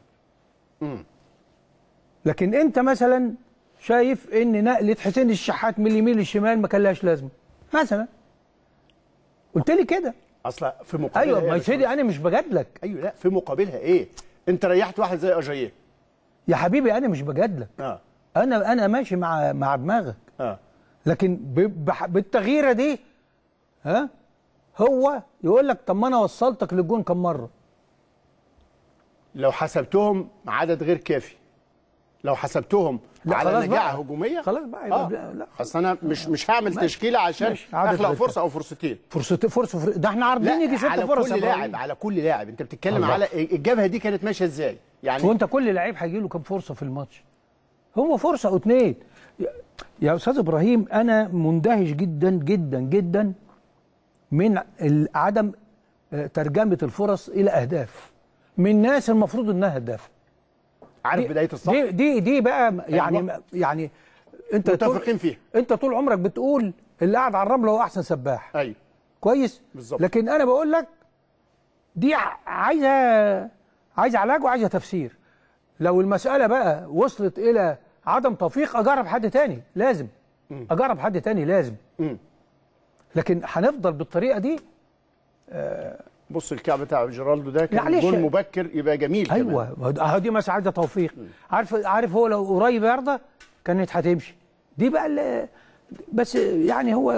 لكن انت مثلا شايف ان نقله حسين الشحات من اليمين للشمال ما كان لهاش لازمه مثلا قلت لي كده اصلا في مقابلها ايوه إيه ما يا يا سيدي باشمهندس؟ انا مش بجادلك ايوه لا في مقابلها ايه انت ريحت واحد زي اجاييه يا حبيبي انا مش بجادلك اه انا انا ماشي مع مع دماغك اه لكن ب- بح- بالتغييره دي ها هو يقول لك طب ما انا وصلتك للجون كم مره لو حسبتهم عدد غير كافي لو حسبتهم لا على خلاص نجاعه بقى. هجوميه خلاص بقى اه يبقى لا اصل انا مش مش هعمل تشكيله عشان ماشي. عدد اخلق غير فرصه كافي. او فرصتين فرصه فرصه فر... ده احنا عارضين يجي ست على فرص كل يا لاعب إبراهيم. على كل لاعب انت بتتكلم الله. على الجبهه دي كانت ماشيه ازاي يعني هو انت كل لعيب هيجي له كام فرصه في الماتش هو فرصه او اتنين يا- يا استاذ ابراهيم انا مندهش جدا جدا جدا من ال- عدم آه، ترجمه الفرص الى اهداف من ناس المفروض انها هداف عارف بدايه الصح دي دي دي بقى يعني أيوة. يعني انت متفقين طول فيها. انت طول عمرك بتقول اللي قاعد على الرمله هو احسن سباح ايوه كويس بالظبط. لكن انا بقول لك دي ع- عايزه عايزه علاج وعايزه تفسير لو المساله بقى وصلت الى عدم توفيق اجرب حد تاني لازم اجرب حد تاني لازم مم. لكن هنفضل بالطريقه دي بص الكعب بتاع جيرالدو ده كان معلش. جول مبكر يبقى جميل كمان. ايوه ما هو- اهو دي مساله عايزه توفيق عارف عارف هو لو قريب يرضى كانت هتمشي دي بقى اللي بس يعني هو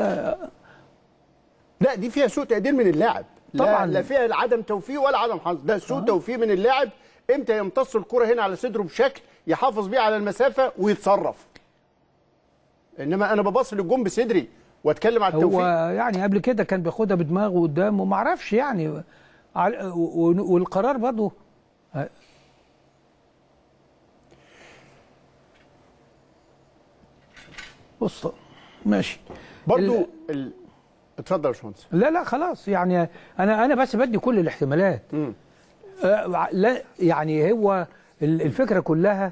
لا دي فيها سوء تقدير من اللاعب لا طبعاً. لا فيها عدم توفيق ولا عدم حظ ده سوء توفيق من اللاعب امتى يمتص الكرة هنا على صدره بشكل يحافظ بيه على المسافة ويتصرف انما انا ببص للجون بصدري واتكلم على هو التوفيق يعني قبل كده كان بياخدها بدماغه قدام وما اعرفش يعني عل- و- و- والقرار برضه بص ماشي برضو ال- ال... اتفضل يا باشمهندس لا لا خلاص يعني انا انا بس بدي كل الاحتمالات آه، لا يعني هو ال- الفكره كلها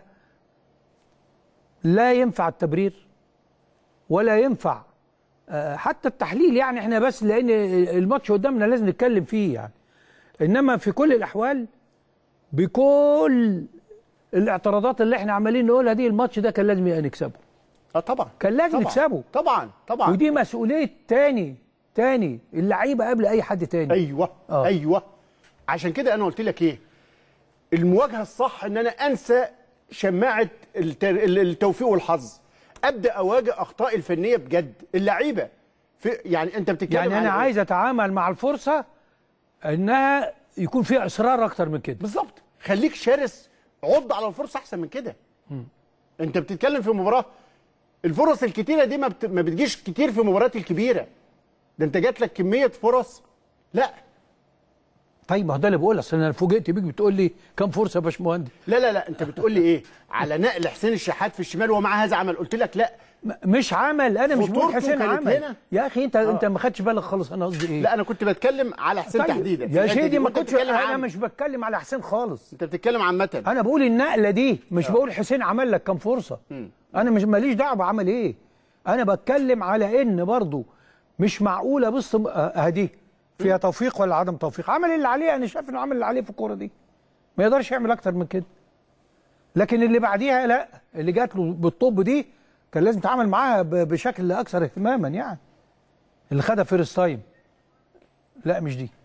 لا ينفع التبرير ولا ينفع آه، حتى التحليل يعني احنا بس لان الماتش قدامنا لازم نتكلم فيه يعني انما في كل الاحوال بكل الاعتراضات اللي احنا عمالين نقولها دي الماتش ده كان لازم نكسبه اه طبعا كان لازم طبعا. نكسبه. طبعا طبعا ودي مسؤوليه تاني تاني اللعيبه قبل اي حد تاني ايوه آه. ايوه عشان كده انا قلت لك ايه المواجهه الصح ان انا انسى شماعه الت- ال- التوفيق والحظ ابدا اواجه اخطائي الفنيه بجد اللعيبه في يعني انت بتتكلم يعني على انا إيه؟ عايز اتعامل مع الفرصه انها يكون فيها اصرار اكتر من كده بالظبط خليك شرس عض على الفرصه احسن من كده انت بتتكلم في مباراه الفرص الكتيره دي ما, بت... ما بتجيش كتير في المباريات الكبيره ده انت جات لك كميه فرص لا طيب ما هو ده اللي بقول اصل انا فوجئت بيك بتقول لي كم فرصه يا باشمهندس لا لا لا انت بتقول لي ايه على نقل حسين الشحات في الشمال ومع هذا عمل قلت لك لا م- مش عمل انا مش بقول خطورته حسين كانت عمل هنا. يا اخي انت انت ما خدتش بالك خالص انا قصدي ايه لا انا كنت بتكلم على حسين طيب، تحديدا في يا الحتة دي، سيدي ما وأنت كنتش بتتكلم انا عن- مش بتكلم على حسين خالص انت بتتكلم عامه انا بقول النقله دي مش بقول حسين عمل لك كام فرصه انا مش ماليش دعوه بعمل ايه انا بتكلم على ان برضو مش معقوله بص م- آه، اهدي فيها توفيق ولا عدم توفيق عمل اللي عليه انا شايف انه عمل اللي عليه في الكوره دي ما يقدرش يعمل اكتر من كده لكن اللي بعديها لا اللي جات له بالطب دي كان لازم يتعامل معاها ب- بشكل اكثر اهتماما يعني اللي خدها فيرست تايم لا مش دي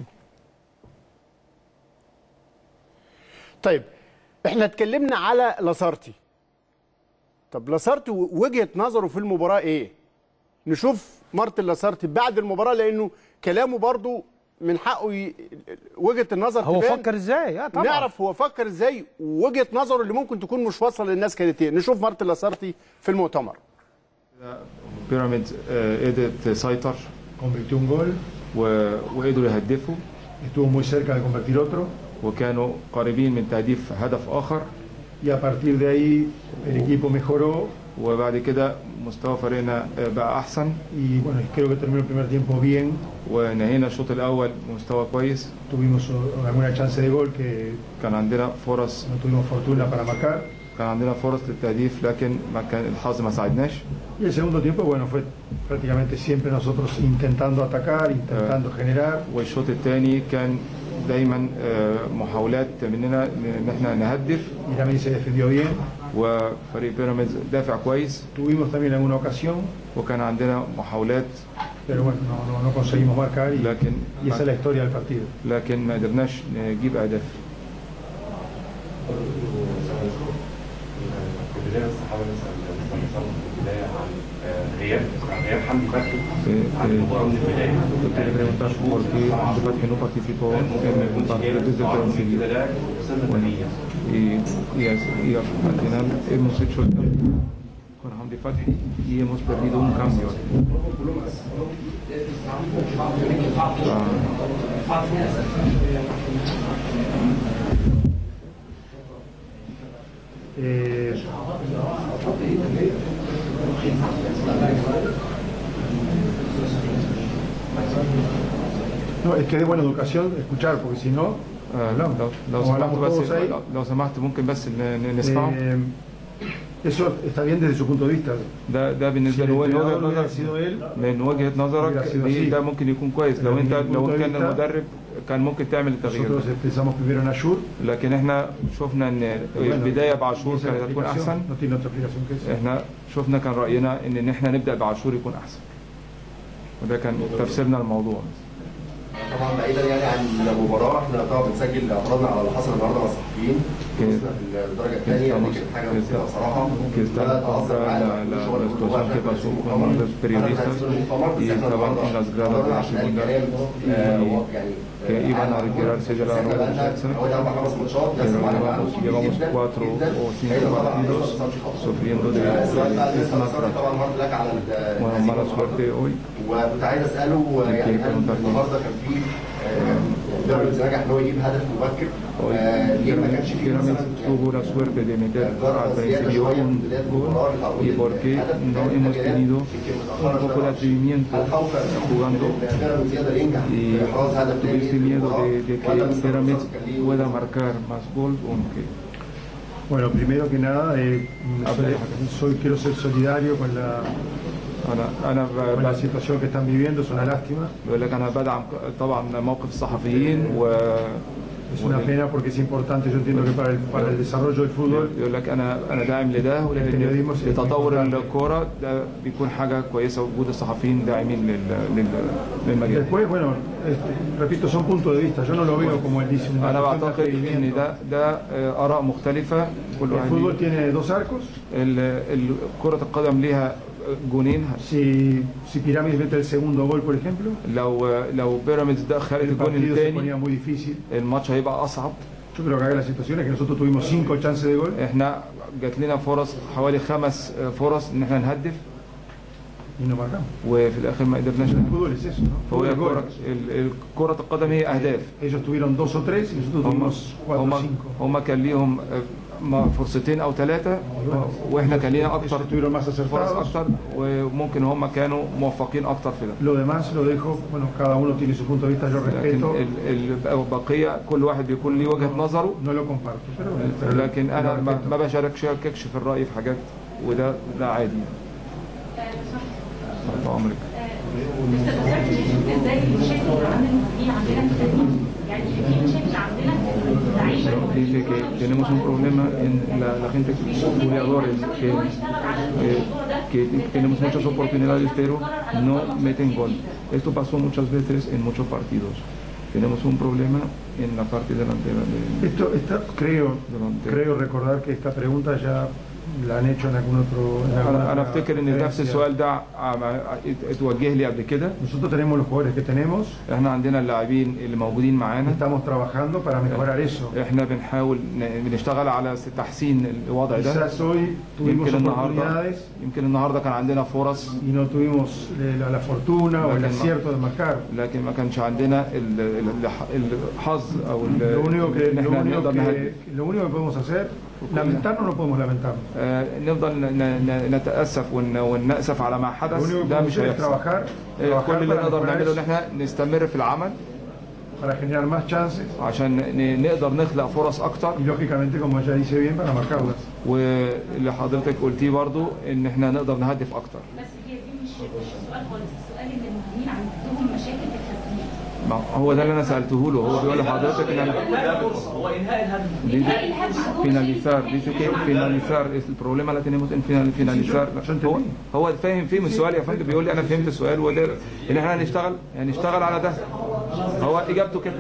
طيب احنا اتكلمنا على لاسارتي طب لاسارتي و- وجهه نظره في المباراه ايه نشوف مارتن لاسارتي بعد المباراه لانه كلامه برضو من حقه ي... وجهه النظر هو تبان. فكر ازاي اه طبعا نعرف هو فكر ازاي ووجهه نظره اللي ممكن تكون مش واصله للناس كانت ايه نشوف مارتن لاسارتي في المؤتمر بيراميدز آه، قدر تسيطر convirtió un gol, و- وقدروا يهدفوا estuvo muy cerca de convertir otro وكانوا قريبين من تهديف هدف آخر y a partir de ahí el equipo mejoró وبعد كده مستوى فريقنا آه، بقى أحسن y bueno, creo que terminó el primer tiempo bien, ونهينا الشوط الأول بمستوى كويس tuvimos uh, alguna chance de gol que كان عندنا فرص no tuvimos fortuna para marcar كان عندنا فرص للتهديف لكن ما كان الحظ ما ساعدناش y el segundo tiempo bueno fue prácticamente siempre nosotros intentando atacar, intentando generar والشوط الثاني كان دايما آه، محاولات مننا ان احنا نهدف y también se defendió bien, وفريق بيراميدز دافع كويس tuvimos también alguna ocasión وكان عندنا محاولات pero bueno, no, no, no conseguimos marcar y, لكن y esa es la historia del partido. لكن ما قدرناش نجيب اهداف في البدايه بس حاول اسال استفسر في البدايه عن آه، غياب غياب حمدي فتحي عن المباراه من البدايه Yo quería preguntar por qué Andy Fathy no participó en el partido desde el principio. كده لاعب وصلنا ثانيه Y, y, as- y al final hemos hecho el cambio con Hamdi Fathi y hemos perdido un cambio. Eh, no, es que es de buena educación escuchar, porque si no, آه، hablamos. لو لو Como سمحت hablamos بس todos ahí, لو- لو سمحت ممكن بس ن- ن- نسمعه eh, eso está bien desde su punto de vista. ده ده Si بالنسبه el له من entrenador وجهه hubiera نظر sido él, من وجهه نظرك hubiera sido دي así. ده ممكن يكون كويس لو Pero انت desde mi لو punto de كان vista, المدرب كان ممكن تعمل التغيير nosotros ده pensamos primero en Ayur. لكن احنا شفنا ان Bueno, البدايه بعاشور esa es la كانت هتكون explicación, احسن No tiene otra explicación que esa. احنا شفنا كان راينا ان ان احنا نبدا بعاشور يكون احسن وده كان تفسيرنا للموضوع طبعا بعيدا يعني عن المباراه احنا طبعا بنسجل اعتراضنا على اللي حصل النهارده مع الصحفيين كده. وصلنا في الدرجه الثانيه ودي كانت حاجه مثيره بصراحه que está ولا تهزر معانا la, la, مش هو la اللي situación que بيقول pasó هو con احنا los periodistas هننزل المؤتمر، بس y احنا estaban en النهاردة las gradas de قررنا la عشان segunda الكلام، آه، هو يعني que iban a retirarse de la بس احنا rueda de بقالنا prensa, حوالي اربع خمس ماتشات pero لازم على llevamos, llevamos cuatro o cinco partidos sufriendo de, السؤال بقى de اللي لسه malas مسؤول طبعا برضه لك على ال- bueno, mala suerte hoy وكنت عايز اساله يعني هل النهارده كان في آه، بيراميدز نجح ان هو يجيب هدف مبكر hoy آه، ليه ما كانش فيه Pyramids مثلا tuvo la suerte de meter al principio un gol y por qué no hemos tenido un poco de atrevimiento jugando y tuviste miedo de, de que Pyramids pueda marcar más gol o que Bueno, primero que nada, eh, soy, soy- quiero ser solidario con la, انا انا ب- con la ب- situación que están viviendo, es una lástima. بقول لك انا بدعم طبعا موقف الصحفيين و Es una pena porque es importante, yo entiendo que para el, para el desarrollo del fútbol يقول لك انا انا داعم لده ولان التلفزيون مش- لتطور مش- الكوره ده بيكون حاجه كويسه وجود الصحفيين داعمين لل لل للمجال Después, bueno, este, repito, son puntos de vista. Yo no lo veo como él dice. una انا cuestión de بعتقد ان atrevimiento. ده ده آه، اراء مختلفه كل El واحد fútbol ليه- tiene dos arcos. ال- ال- كره القدم ليها جونين Si, si Pirámides mete el segundo gol, por ejemplo, لو لو بيراميدز دخلت el الجون partido se ponía الثاني muy difícil. الماتش هيبقى اصعب Yo creo que acá la situación es que nosotros tuvimos cinco chances de gol احنا جات لنا فرص حوالي خمس آه، فرص ان احنا نهدف y no marcamos. وفي الاخر ما قدرناش El نعمل. fútbol es eso, ¿no? فهو Fútbol es الكرة goles. ال- ال- كرة القدم هي اهداف Ellos tuvieron dos o tres y nosotros هم tuvimos cuatro o هم cinco. هم كان ليهم آه، ما- فرصتين او ثلاثة واحنا كان لينا Ellos اكتر estuvieron más فرص acertados. اكتر وممكن هم كانوا موفقين اكتر في ده Lo demás lo dejo, bueno, cada uno tiene su punto de vista, yo لكن respeto, ال- البقية كل واحد بيكون ليه وجهة نظره no lo comparto. Pero, pero لكن lo انا ما respeto. ما بشاركش شاركش في الرأي في حاجات وده ده عادي طول عمرك لسه ذكرت شفت ازاي المشاكل اللي عند المهاجمين عندنا في التدريب يعني في مشاكل عندنا في اللعيبه dice que tenemos un problema en la, la gente, jugadores, que, eh, que tenemos muchas oportunidades pero no meten gol. Esto pasó muchas veces en muchos partidos. Tenemos un problema en la parte delantera de, Esto, esta, creo, delantera. creo recordar que esta pregunta ya la han hecho en algún otro. en alguna انا انا otra افتكر ان نفس conferencia. السؤال ده عم- ات- اتوجه لي قبل كده Nosotros tenemos los jugadores que tenemos, احنا عندنا اللاعبين اللي موجودين معانا estamos trabajando para mejorar eso. احنا بنحاول ن- بنشتغل على تحسين الوضع ده Quizás hoy tuvimos يمكن النهارده oportunidades يمكن النهارده كان عندنا فرص y no tuvimos eh, la, la fortuna o el Lástima. acierto de marcar. لكن ما كانش عندنا ال- ال- ال- الحظ او ال- Lo único que, ان lo احنا único نقدر نهدف que, lo único que podemos hacer, lamentarnos no podemos lamentarnos. آه، نفضل ن- ن- نتاسف ون- ونأسف على ما Lo حدث único que ده podemos مش hacer es هيحصل trabajar, آه، trabajar كل اللي para, نقدر mejorar نعمله ان eso, احنا نستمر في العمل para generar más chances عشان ن- نقدر نخلق فرص اكتر y lógicamente, como ella dice bien, para marcarlas. واللي حضرتك قلتيه برضو ان احنا نقدر نهدف اكتر بس هي دي مش مش السؤال خالص السؤال ان المهاجمين عندهم مشاكل في التسديد ما هو ده اللي انا سالته له هو بيقول لحضرتك ان انا هو انهاء الهدف إنهاء الهدف عندهم finalizar dice que finalizar es el problema la tenemos en final- finalizar هو هو فاهم فهم السؤال يا فندم بيقول لي انا فهمت السؤال وده ان احنا هنشتغل يعني نشتغل على ده هو اجابته كده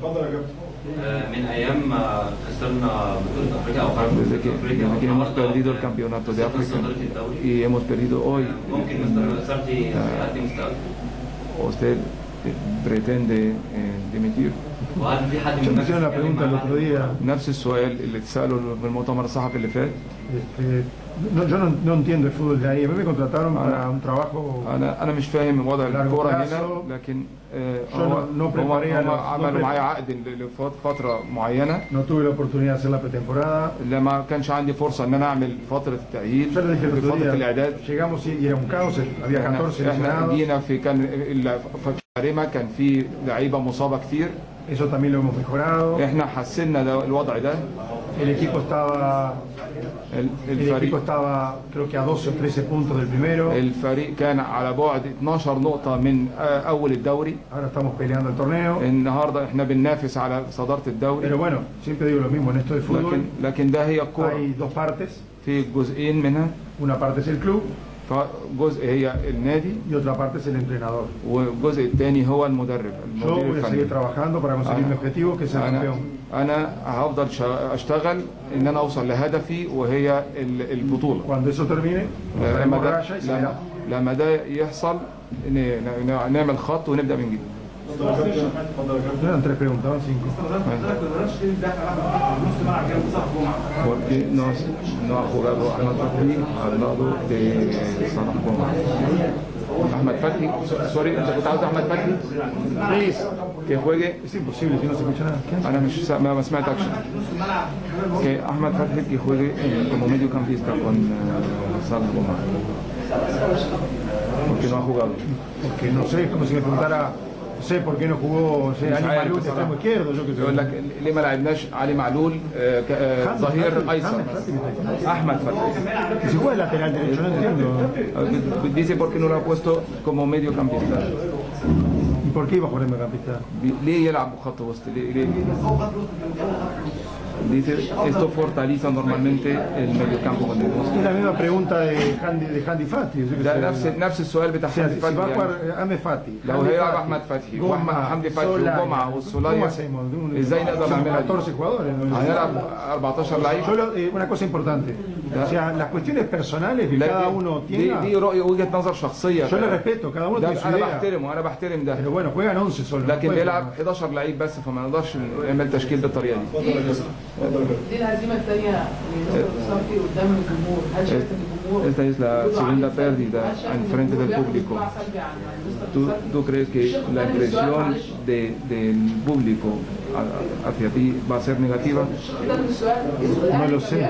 من ايام ما خسرنا بطوله افريقيا او خرجنا desde que, افريقيا desde que hemos perdido el campeonato de África y hemos perdido hoy ممكن مستر سارتي يقدم استقالته usted eh, pretende eh, dimitir وهل في حد Ya من me hicieron la pregunta el otro día. نفس السؤال اللي اتساله في المؤتمر الصحفي اللي فات Este, no, yo no, no entiendo el fútbol de ahí. A mí me contrataron para un trabajo. انا انا مش فاهم وضع Largo الكوره هنا plazo. لكن آه، Yo هو no- no هم preparé a هم los- no عملوا pre- معايا عقد لفتره معينه No tuve la oportunidad de hacer la pretemporada. لما كانش عندي فرصه ان انا اعمل فتره التاهيل Yo le dije el في otro فتره día, الاعداد llegamos y y era un caos. Había 14 احنا, احنا lesionados. جينا في كان ال- في كاريما كان في لعيبه مصابه كتير Eso también lo hemos mejorado. احنا حسنا ده الوضع ده El equipo estaba, ال- el equipo الفريق estaba creo que a 12 o 13 puntos del primero. الفريق كان على بعد 12 نقطه من آه، اول الدوري Ahora estamos peleando el torneo. النهارده احنا بننافس على صداره الدوري Pero bueno, siempre digo lo mismo en esto de fútbol. لكن لكن ده هي الكوره Hay dos partes. في جزئين منها Una parte es el club فجزء هي النادي y otra parte es el entrenador. والجزء الثاني هو المدرب Yo المدير voy a الفني seguir trabajando para conseguir أنا- mi objetivo, que es ser انا campeón. انا هفضل شا- اشتغل ان انا اوصل لهدفي وهي ال- البطوله Cuando eso termine, لما pasaremos ده raya y se لما, verá. لما ده يحصل ن- ن- نعمل خط ونبدا من جديد No eran tres preguntas, eran cinco. porque no, no ha jugado Ahmad Fatih al lado de Salah Goma. Ahmad Fatih, sorry, ¿te gustaba Ahmad Fatih? Please. Que juegue Es imposible si no se escucha nada. ¿Qué hace? انا مش سا- ما ما سمعتكش que Ahmad Fatih que juegue en- como mediocampista con eh, Salah Goma. porque no ha jugado Porque no sé, es como si me preguntara, no sé por qué no jugó, no sé, Ali عارف Malú de بصراحة. extremo izquierdo, yo qué sé. يقول لك ليه ما لعبناش علي معلول آه، ك- آه، Hamid ظهير Fatih, ايسر Hamid Fatih me está diciendo. احمد فتحي Y si juega de lateral derecho, no entiendo. آه، dice por qué no lo ha puesto como mediocampista ¿Y por qué iba a jugar de mediocampista? ليه يلعب خط وسط ليه, ليه؟ dice esto fortaleza normalmente el mediocampo cuando Es la misma pregunta de Handy, de Handy Fati. yo qué ده sé. نفس نفس السؤال بتاع O sea, حمدي si فتحي va a يعني. jugar Ahmed Fati, لو Hamdi هيلعب Fati, احمد فتحي Goma, واحمد حمدي فتحي Solaya, وجمعه ¿Cómo والسوليه hacemos? Un- ازاي نقدر somos نعملها دي؟ 14 jugadores. ¿no? هنلعب 14 لعيب Solo eh, una cosa importante. O sea, las cuestiones personales que لا، cada دي- uno دي tenga, دي رؤيه وجهه نظر شخصيه yo le respeto, cada uno ده tiene su انا idea. بحترمه انا بحترم ده Pero bueno, juegan 11 solo. no لكن pueden بيلعب jugar 11 لعيب بس فما نقدرش نعمل تشكيل بالطريقه دي دي الهزيمه الثانيه لنصر الصافي قدام الجمهور هل شايف ان الجمهور esta es la segunda pérdida en frente del público. ¿Tú, tú crees que la impresión de- del público a- a- hacia ti va a ser negativa? No lo sé.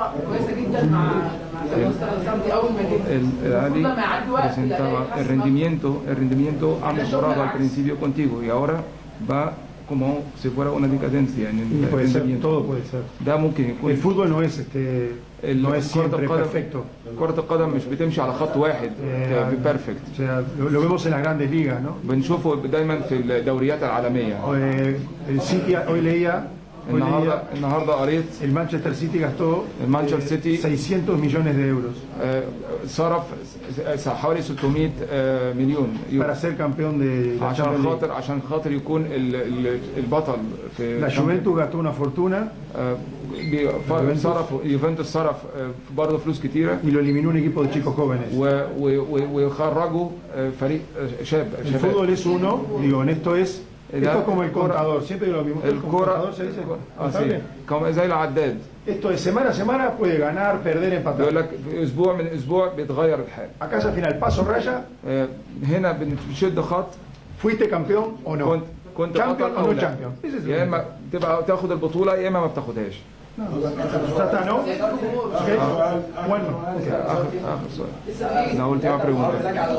El, el Ali presentaba el rendimiento, el rendimiento ha mejorado al principio contigo y ahora va como si fuera una decadencia en Y el puede ser, rendimiento. todo puede ser. ده ممكن يكون El fútbol no es este no es siempre القدم perfecto. كرة القدم مش بتمشي على خط واحد Eh, بيرفكت O sea, lo, lo vemos en las grandes ligas, ¿no? بنشوفه دايما في الدوريات العالمية Eh, el City hoy leía, hoy النهارده leía النهارده قريت el Manchester City gastó El Manchester eh, City- 600 millones de euros آه، صرف س- حوالي 600 آه، مليون يورو para ser campeón de la عشان Champions League. خاطر عشان خاطر يكون ال- ال- البطل في La Juventus gastó una fortuna آه، بي- ف- صرف يوفنتوس صرف آه، برضه فلوس كتيره y lo eliminó un equipo de chicos jóvenes. و- و- و- ويخرجوا آه، فريق آه، شاب El شباب fútbol es uno, digo, en esto es, esto es como el الكرة- contador, siempre digo lo mismo, esto es como الكرة contador, se dice, آه، contable. sí. كما زي العداد Esto de semana a semana puede ganar, perder, بيقول empatar. لك في اسبوع من اسبوع بيتغير الحال Acá es al final, paso raya, آه، هنا بنشد خط fuiste campeón o no. كنت كنت Champion بطل o او no لا champion. Ese es el يا اما تبقى تاخد البطوله يا اما ما بتاخدهاش Ya está, ¿no? Ok. Bueno, آخر آخر سؤال la última pregunta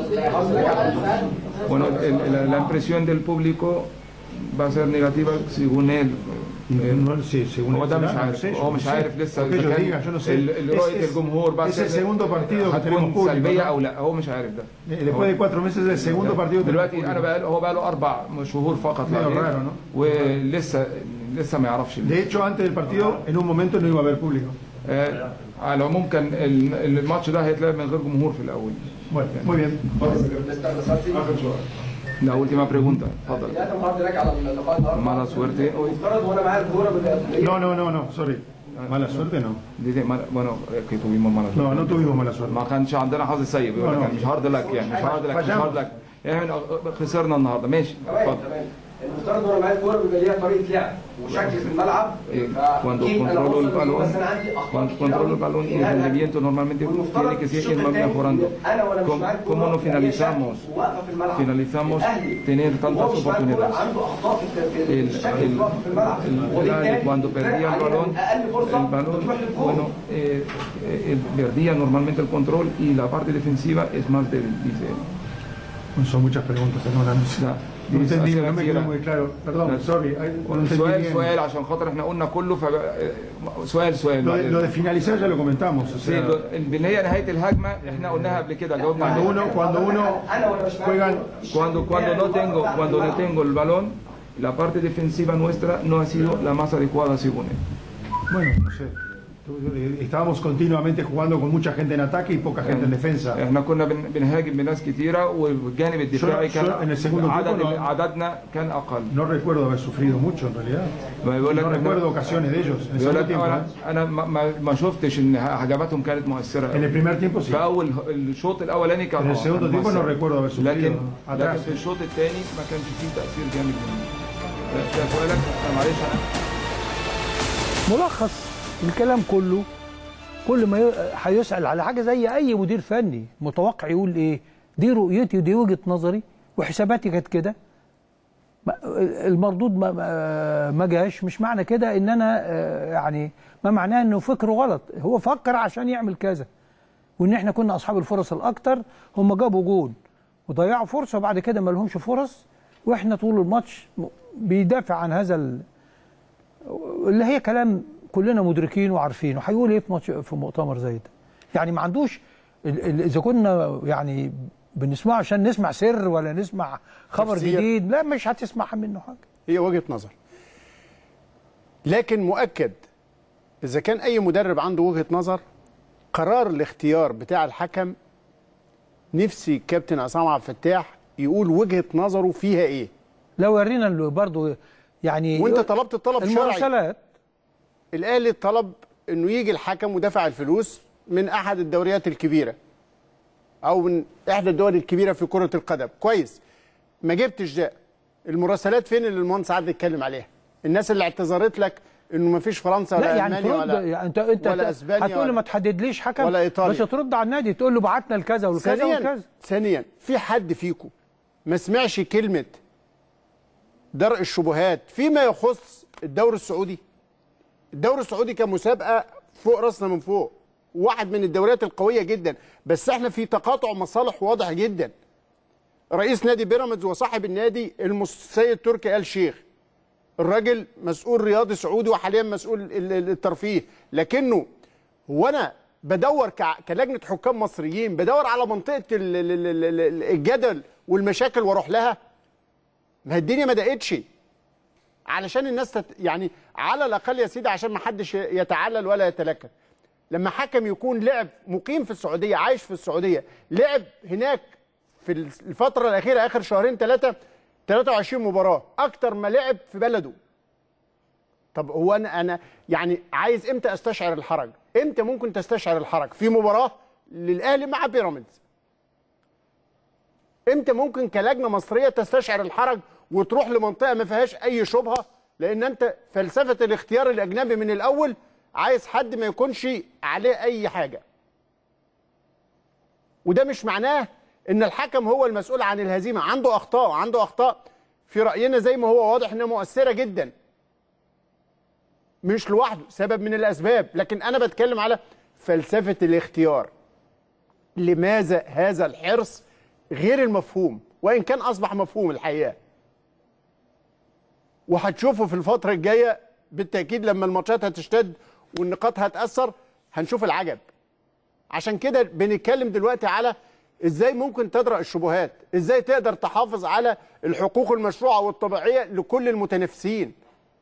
bueno el- la, la impresión del público va a ser negativa según él Eh, no, sí, según هو ده el مش será, no عارف sé, هو yo مش no sé. عارف لسه Lo que اذا ellos كان digan, yo no sé. ال- ال- Es- رؤيه es- الجمهور بعد es el segundo partido que tenemos هتكون público, سلبيه ¿no? او لا هو مش عارف ده Eh, Después de cuatro meses del segundo partido tenemos دلوقتي público. انا بقى هو بقى له اربع شهور فقط Medio لاعبين، raro, ¿no? ولسه لسه ما يعرفش De hecho, antes del partido, en un momento no iba a haber público. آه، على العموم كان ال- الماتش ده هيتلعب من غير جمهور في الاول Bueno, muy bien. La última pregunta, اتفضل mala suerte hoy No, no, no, no, sorry. Mala suerte no. dice mala- bueno eh, que tuvimos mala suerte No, no tuvimos mala suerte. ما كانش عندنا حظ سيء بيقول No, لك no. يعني مش هارد لك يعني مش هارد لك مش فجأة. هارد لك احنا خسرنا النهارده ماشي اتفضل المفترض وانا معايا الكوره بيبقى ليها طريقه لعب وشكل في الملعب Eh, cuando فأكيد أنا controlo el بوصل balón بس أنا عندي أخطاء cuando كتير controlo أوي el balón y فيها el الهجمة. rendimiento normalmente والمفترض tiene que الشوط seguir التاني mejorando انا وانا مش ¿Cómo- معايا الكوره cómo no بيبقى ليا finalizamos شكل وواقفه في الملعب finalizamos الأهلي tener وهو tantas مش معايا الكورة oportunidades عنده اخطاء في في el, الشكل el, اللي واقف في الملعب el- وبالتالي el- cuando perdía el علينا balón, اقل فرصه el balón بتروح للجول bueno, eh, eh, perdía normalmente el control y la parte defensiva es más débil, dice él. Son muchas preguntas en una. لا No دي entendí, أسئلة no me كتيرة. quedó muy claro. Perdón, لا. sorry. ay, No entendí سؤال bien. سؤال عشان خاطر احنا قلنا كله ف سؤال سؤال Lo de, lo de finalizar ya lo comentamos. O Sí, sea, lo- اللي هي نهايه الهجمه احنا قلناها قبل كده جاوبنا cuando عليها uno, cuando uno انا وانا مش معايا juegan cuando cuando no tengo cuando no tengo el balón la parte defensiva nuestra no ha sido la más adecuada según él Bueno, no sé. Estábamos continuamente jugando con mucha gente en ataque y poca gente en defensa. احنا كنا بن- بنهاجم بناس كتيره والجانب الدفاعي Yo- كان yo en el segundo عدد tiempo no- عددنا كان اقل No recuerdo haber sufrido mucho en realidad. ما بيقول لك No إحنا- recuerdo ocasiones de ellos. En el بيقول segundo لك tiempo. انا ¿eh? انا ما, ما- ما شفتش ان هجماتهم كانت مؤثره En el أوي. primer tiempo sí. في اول الشوط الاولاني كان En el آه، segundo كان tiempo no مؤثر. recuerdo haber لكن sufrido لكن atrás. في الشوط الثاني ما كانش فيه تاثير جامد منه ده ده سؤالك أنا معلش انا ملخص الكلام كله كل ما ي- هيسأل على حاجه زي اي مدير فني متوقع يقول ايه دي رؤيتي ودي وجهه نظري وحساباتي كانت كده ما- المردود ما ما- ما جاش مش معنى كده ان انا آه، يعني ما معناه انه فكره غلط هو فكر عشان يعمل كذا وان احنا كنا اصحاب الفرص الاكتر هم جابوا جول وضيعوا فرصه وبعد كده ما لهمش فرص واحنا طول الماتش م- بيدافع عن هذا ال... اللي هي كلام كلنا مدركين وعارفينه هيقول ايه في ماتش في مؤتمر زي ده يعني ما عندوش ال- ال- اذا كنا يعني بنسمعه عشان نسمع سر ولا نسمع خبر تفسير. جديد لا مش هتسمع منه حاجه هي وجهه نظر لكن مؤكد اذا كان اي مدرب عنده وجهه نظر قرار الاختيار بتاع الحكم نفسي كابتن عصام عبد الفتاح يقول وجهه نظره فيها ايه لو ورينا اللي برضه يعني وانت طلبت الطلب شرعي المراسلات الاهلي طلب انه يجي الحكم ودفع الفلوس من احد الدوريات الكبيره او من احدى الدول الكبيره في كره القدم كويس ما جبتش ده المراسلات فين اللي المهندس عادل اتكلم عليها الناس اللي اعتذرت لك انه ما فيش فرنسا ولا لا يعني المانيا ترد ولا يعني انت انت ولا اسبانيا هتقول لي ولا- ما تحددليش حكم ولا إيطاليا. بس ترد على النادي تقول له بعتنا لكذا والكذا ثانيا والكذا ثانيا في حد فيكم ما سمعش كلمه درء الشبهات فيما يخص الدوري السعودي الدوري السعودي كمسابقه فوق راسنا من فوق واحد من الدوريات القويه جدا بس احنا في تقاطع مصالح واضح جدا رئيس نادي بيراميدز وصاحب النادي المس- السيد تركي آل شيخ الراجل مسؤول رياضي سعودي وحاليا مسؤول ال- ال- الترفيه لكنه هو انا بدور كع- كلجنه حكام مصريين بدور على منطقه ال- ال- ال- ال- ال- الجدل والمشاكل واروح لها ما هي الدنيا ما دقتش علشان الناس تت... يعني على الاقل يا سيدي عشان ما حدش يتعلل ولا يتلكك لما حكم يكون لعب مقيم في السعوديه عايش في السعوديه لعب هناك في الفتره الاخيره اخر شهرين ثلاثه 23 مباراه اكتر ما لعب في بلده طب هو انا انا يعني عايز امتى استشعر الحرج امتى ممكن تستشعر الحرج في مباراه للاهلي مع بيراميدز امتى ممكن كلجنه مصريه تستشعر الحرج وتروح لمنطقه ما فيهاش اي شبهه لان انت فلسفه الاختيار الاجنبي من الاول عايز حد ما يكونش عليه اي حاجه وده مش معناه ان الحكم هو المسؤول عن الهزيمه عنده اخطاء عنده اخطاء في راينا زي ما هو واضح انها مؤثره جدا مش لوحده سبب من الاسباب لكن انا بتكلم على فلسفه الاختيار لماذا هذا الحرص غير المفهوم وان كان اصبح مفهوم الحقيقه وهتشوفوا في الفتره الجايه بالتاكيد لما الماتشات هتشتد والنقاط هتاثر هنشوف العجب عشان كده بنتكلم دلوقتي على ازاي ممكن تدرأ الشبهات ازاي تقدر تحافظ على الحقوق المشروعه والطبيعيه لكل المتنافسين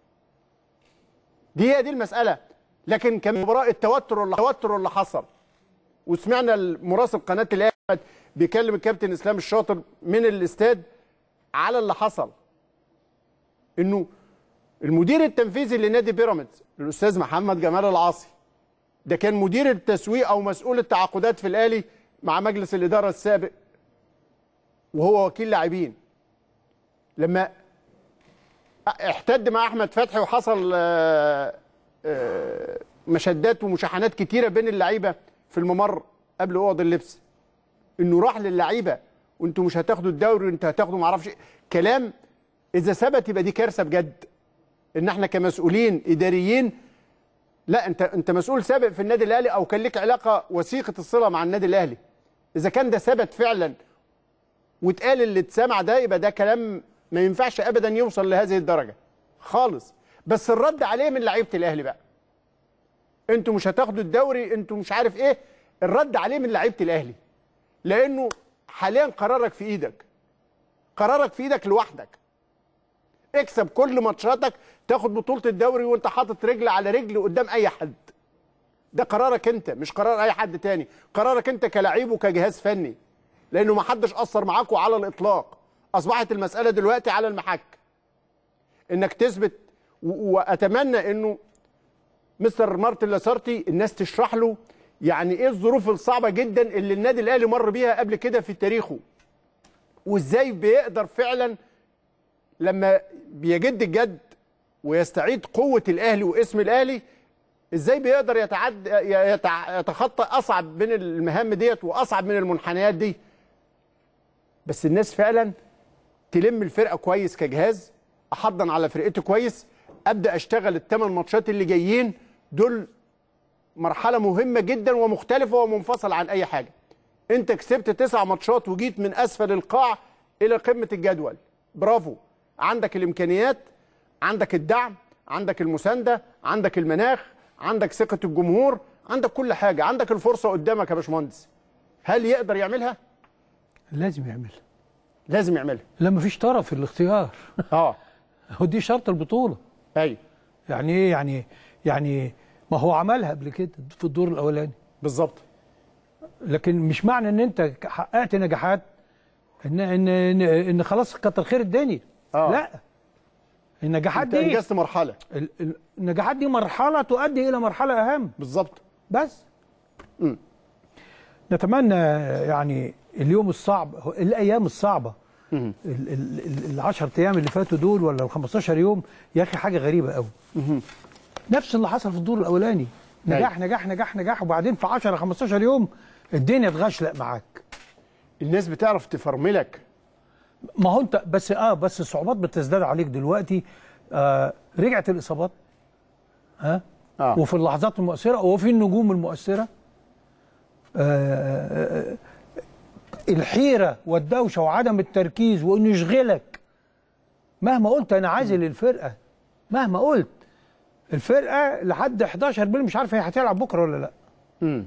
دي هي دي المساله لكن كمباراه التوتر اللي التوتر اللي حصل وسمعنا المراسل قناه الاهلي بيكلم الكابتن اسلام الشاطر من الاستاد على اللي حصل انه المدير التنفيذي لنادي بيراميدز الاستاذ محمد جمال العاصي ده كان مدير التسويق او مسؤول التعاقدات في الاهلي مع مجلس الاداره السابق وهو وكيل لاعبين لما احتد مع احمد فتحي وحصل آه، آه، مشادات ومشاحنات كتيره بين اللعيبه في الممر قبل اوض اللبس انه راح للعيبه وانتوا مش هتاخدوا الدوري وانتوا هتاخدوا معرفش إيه. كلام اذا ثبت يبقى دي كارثه بجد ان احنا كمسؤولين اداريين لا انت انت مسؤول سابق في النادي الاهلي او كان لك علاقه وثيقه الصله مع النادي الاهلي اذا كان ده ثبت فعلا واتقال اللي اتسمع ده يبقى ده كلام ما ينفعش ابدا يوصل لهذه الدرجه خالص بس الرد عليه من لعيبه الاهلي بقى انتوا مش هتاخدوا الدوري انتوا مش عارف ايه الرد عليه من لعيبه الاهلي لانه حاليا قرارك في ايدك قرارك في ايدك لوحدك اكسب كل ماتشاتك تاخد بطوله الدوري وانت حاطط رجل على رجل قدام اي حد ده قرارك انت مش قرار اي حد تاني قرارك انت كلاعب وكجهاز فني لانه ما حدش اثر معاكوا على الاطلاق اصبحت المساله دلوقتي على المحك انك تثبت و- واتمنى انه مستر مارتن لاسارتي الناس تشرح له يعني ايه الظروف الصعبه جدا اللي النادي الاهلي مر بيها قبل كده في تاريخه وازاي بيقدر فعلا لما بيجد الجد ويستعيد قوه الاهلي واسم الاهلي ازاي بيقدر يتعد يتع- يتخطى اصعب من المهام ديت واصعب من المنحنيات دي بس الناس فعلا تلم الفرقه كويس كجهاز احضن على فرقتي كويس ابدا اشتغل الثمان ماتشات اللي جايين دول مرحله مهمه جدا ومختلفه ومنفصله عن اي حاجه انت كسبت تسع ماتشات وجيت من اسفل القاع الى قمه الجدول برافو عندك الامكانيات عندك الدعم عندك المسانده عندك المناخ عندك ثقه الجمهور عندك كل حاجه عندك الفرصه قدامك يا باشمهندس هل يقدر يعملها لازم يعملها لازم يعملها لا مفيش طرف في الاختيار اه ودي شرط البطوله ايوه يعني ايه يعني يعني ما هو عملها قبل كده في الدور الاولاني بالظبط لكن مش معنى ان انت حققت نجاحات ان ان ان, إن خلاص كتر خير الدنيا آه. لا النجاحات انت دي انجزت مرحله ال- ال- النجاحات دي مرحله تؤدي الى مرحله اهم بالظبط بس نتمنى يعني اليوم الصعب هو- الايام الصعبه ال- ال- ال- العشر ايام اللي فاتوا دول ولا ال 15 يوم يا اخي حاجه غريبه قوي نفس اللي حصل في الدور الاولاني نجاح نجاح نجاح نجاح وبعدين في 10 15 يوم الدنيا اتغشلق معاك الناس بتعرف تفرملك ما هو انت بس اه بس الصعوبات بتزداد عليك دلوقتي آه رجعت الاصابات ها آه. وفي اللحظات المؤثره وفي النجوم المؤثره آه آه، الحيره والدوشه وعدم التركيز وانه يشغلك مهما قلت انا عازل الفرقه مهما قلت الفرقه لحد 11 بالليل مش عارف هي هتلعب بكره ولا لا مم.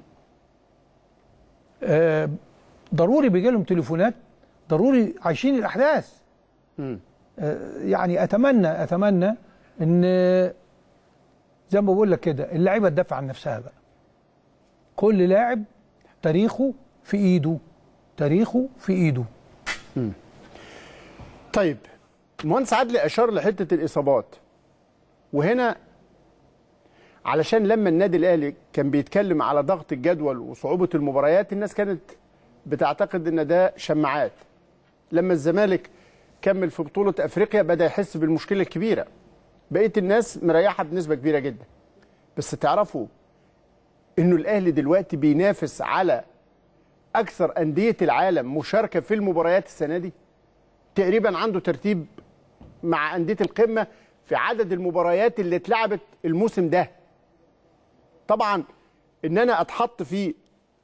آه ضروري بيجي لهم تليفونات ضروري عايشين الاحداث مم. آه يعني اتمنى اتمنى ان زي ما بقول لك كده اللعيبه تدافع عن نفسها بقى كل لاعب تاريخه في ايده تاريخه في ايده طيب المهندس عدلي اشار لحته الاصابات وهنا علشان لما النادي الاهلي كان بيتكلم على ضغط الجدول وصعوبه المباريات الناس كانت بتعتقد ان ده شماعات لما الزمالك كمل في بطوله افريقيا بدا يحس بالمشكله الكبيره بقيه الناس مريحه بنسبه كبيره جدا بس تعرفوا انه الاهلي دلوقتي بينافس على اكثر انديه العالم مشاركه في المباريات السنه دي تقريبا عنده ترتيب مع انديه القمه في عدد المباريات اللي اتلعبت الموسم ده طبعا ان انا اتحط في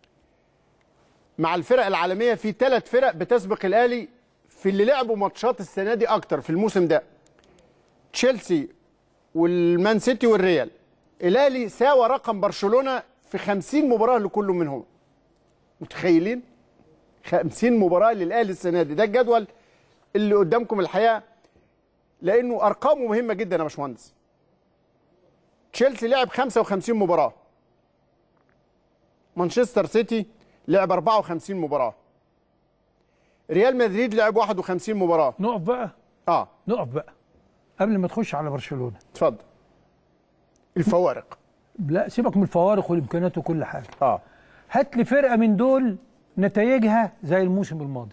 مع الفرق العالميه في ثلاث فرق بتسبق الاهلي في اللي لعبوا ماتشات السنه دي اكتر في الموسم ده تشيلسي والمان سيتي والريال الاهلي ساوى رقم برشلونه في 50 مباراه لكل منهم متخيلين 50 مباراه للاهلي السنه دي ده الجدول اللي قدامكم الحقيقه لانه ارقامه مهمه جدا يا باشمهندس تشيلسي لعب 55 مباراه مانشستر سيتي لعب 54 مباراه ريال مدريد لعب 51 مباراه نقف بقى اه نقف بقى قبل ما تخش على برشلونه اتفضل الفوارق لا سيبك من الفوارق والامكانيات وكل حاجه اه هات لي فرقه من دول نتائجها زي الموسم الماضي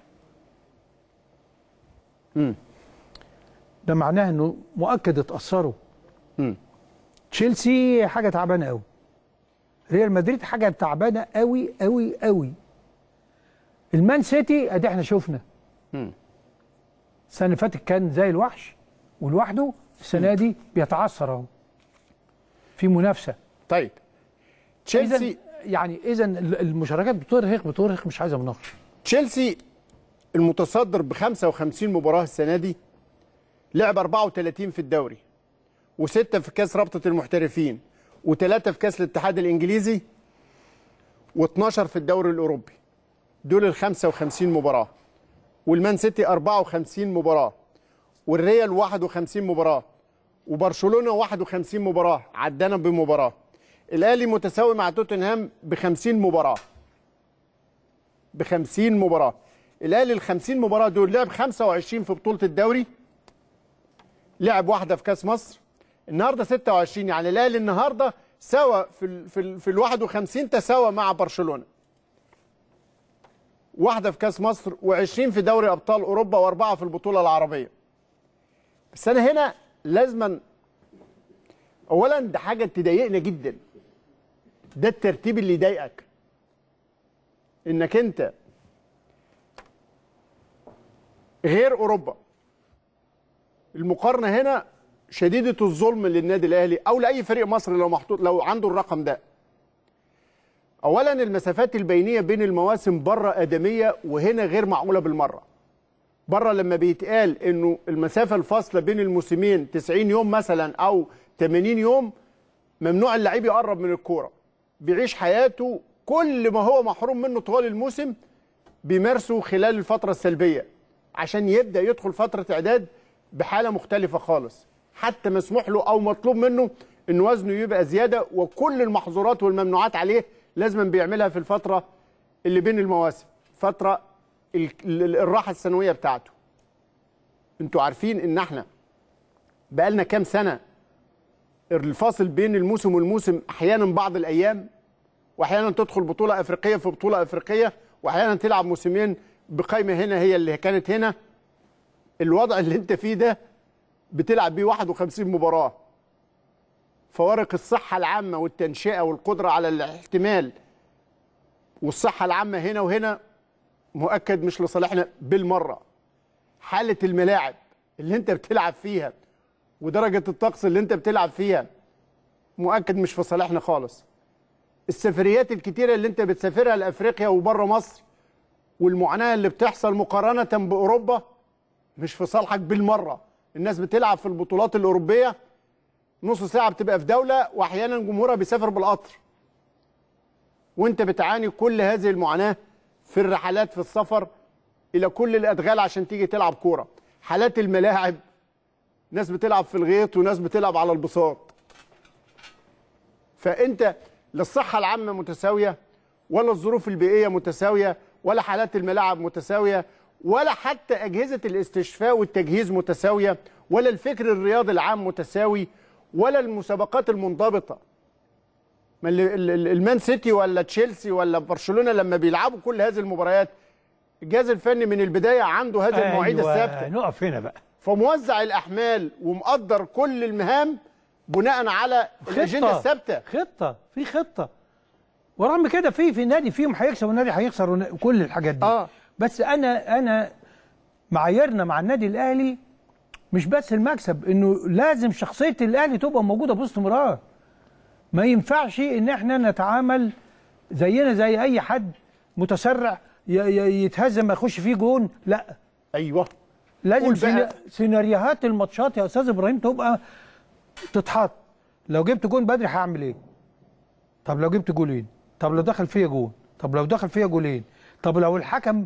امم ده معناه انه مؤكد اتاثروا امم تشيلسي حاجه تعبانه قوي ريال مدريد حاجه تعبانه قوي قوي قوي المان سيتي ادي احنا شفنا امم السنه اللي فاتت كان زي الوحش ولوحده السنه دي بيتعثر اهو في منافسه طيب تشيلسي إذن يعني اذا المشاركات بترهق بترهق مش عايزه مناقشه تشيلسي المتصدر ب 55 مباراه السنه دي لعب 34 في الدوري وستة في كاس رابطة المحترفين وثلاثة في كاس الاتحاد الإنجليزي و12 في الدوري الأوروبي دول ال 55 مباراة والمان سيتي 54 مباراة والريال 51 مباراة وبرشلونة 51 مباراة عدانا بمباراة الأهلي متساوي مع توتنهام ب 50 مباراة ب 50 مباراة الأهلي ال 50 مباراة دول لعب 25 في بطولة الدوري لعب واحده في كاس مصر النهارده 26 يعني الاهلي النهارده سوا في ال في ال في ال 51 تساوى مع برشلونه واحده في كاس مصر و20 في دوري ابطال اوروبا واربعه في البطوله العربيه بس انا هنا لازما اولا ده حاجه تضايقنا جدا ده الترتيب اللي يضايقك انك انت غير اوروبا المقارنه هنا شديده الظلم للنادي الاهلي او لاي فريق مصري لو محطوط لو عنده الرقم ده اولا المسافات البينيه بين المواسم بره ادميه وهنا غير معقوله بالمره بره لما بيتقال انه المسافه الفاصله بين الموسمين 90 يوم مثلا او 80 يوم ممنوع اللعيب يقرب من الكوره بيعيش حياته كل ما هو محروم منه طوال الموسم بيمارسه خلال الفتره السلبيه عشان يبدا يدخل فتره اعداد بحاله مختلفه خالص حتى مسموح له او مطلوب منه ان وزنه يبقى زياده وكل المحظورات والممنوعات عليه لازم بيعملها في الفتره اللي بين المواسم فتره ال- ال- الراحه السنويه بتاعته انتوا عارفين ان احنا بقالنا كام سنه الفاصل بين الموسم والموسم احيانا بعض الايام واحيانا تدخل بطوله افريقيه في بطوله افريقيه واحيانا تلعب موسمين بقائمه هنا هي اللي كانت هنا الوضع اللي انت فيه ده بتلعب بيه 51 مباراه فوارق الصحه العامه والتنشئه والقدره على الاحتمال والصحه العامه هنا وهنا مؤكد مش لصالحنا بالمره حاله الملاعب اللي انت بتلعب فيها ودرجه الطقس اللي انت بتلعب فيها مؤكد مش في صالحنا خالص السفريات الكتيره اللي انت بتسافرها لافريقيا وبره مصر والمعاناه اللي بتحصل مقارنه باوروبا مش في صالحك بالمره الناس بتلعب في البطولات الاوروبيه نص ساعه بتبقى في دوله واحيانا جمهورها بيسافر بالقطر وانت بتعاني كل هذه المعاناه في الرحلات في السفر الى كل الادغال عشان تيجي تلعب كوره حالات الملاعب ناس بتلعب في الغيط وناس بتلعب على البساط فانت لا الصحه العامه متساويه ولا الظروف البيئيه متساويه ولا حالات الملاعب متساويه ولا حتى اجهزه الاستشفاء والتجهيز متساويه ولا الفكر الرياضي العام متساوي ولا المسابقات المنضبطه ما ال- ال- ال- المان سيتي ولا تشيلسي ولا برشلونه لما بيلعبوا كل هذه المباريات الجهاز الفني من البدايه عنده هذه المواعيد أيوة، الثابته نقف هنا بقى فموزع الاحمال ومقدر كل المهام بناء على الاجنده الثابته خطه في خطه ورغم كده في في نادي فيهم هيكسب والنادي هيخسر ون- وكل الحاجات دي اه بس انا انا معاييرنا مع النادي الاهلي مش بس المكسب انه لازم شخصيه الاهلي تبقى موجوده باستمرار ما ينفعش ان احنا نتعامل زينا زي اي حد متسرع ي- ي- يتهزم ما يخش فيه جون لا ايوه لازم قول بقى. سينا- سيناريوهات الماتشات يا استاذ ابراهيم تبقى تتحط لو جبت جون بدري هعمل ايه طب لو جبت جولين طب لو دخل فيا جون طب لو دخل فيا جولين طب لو الحكم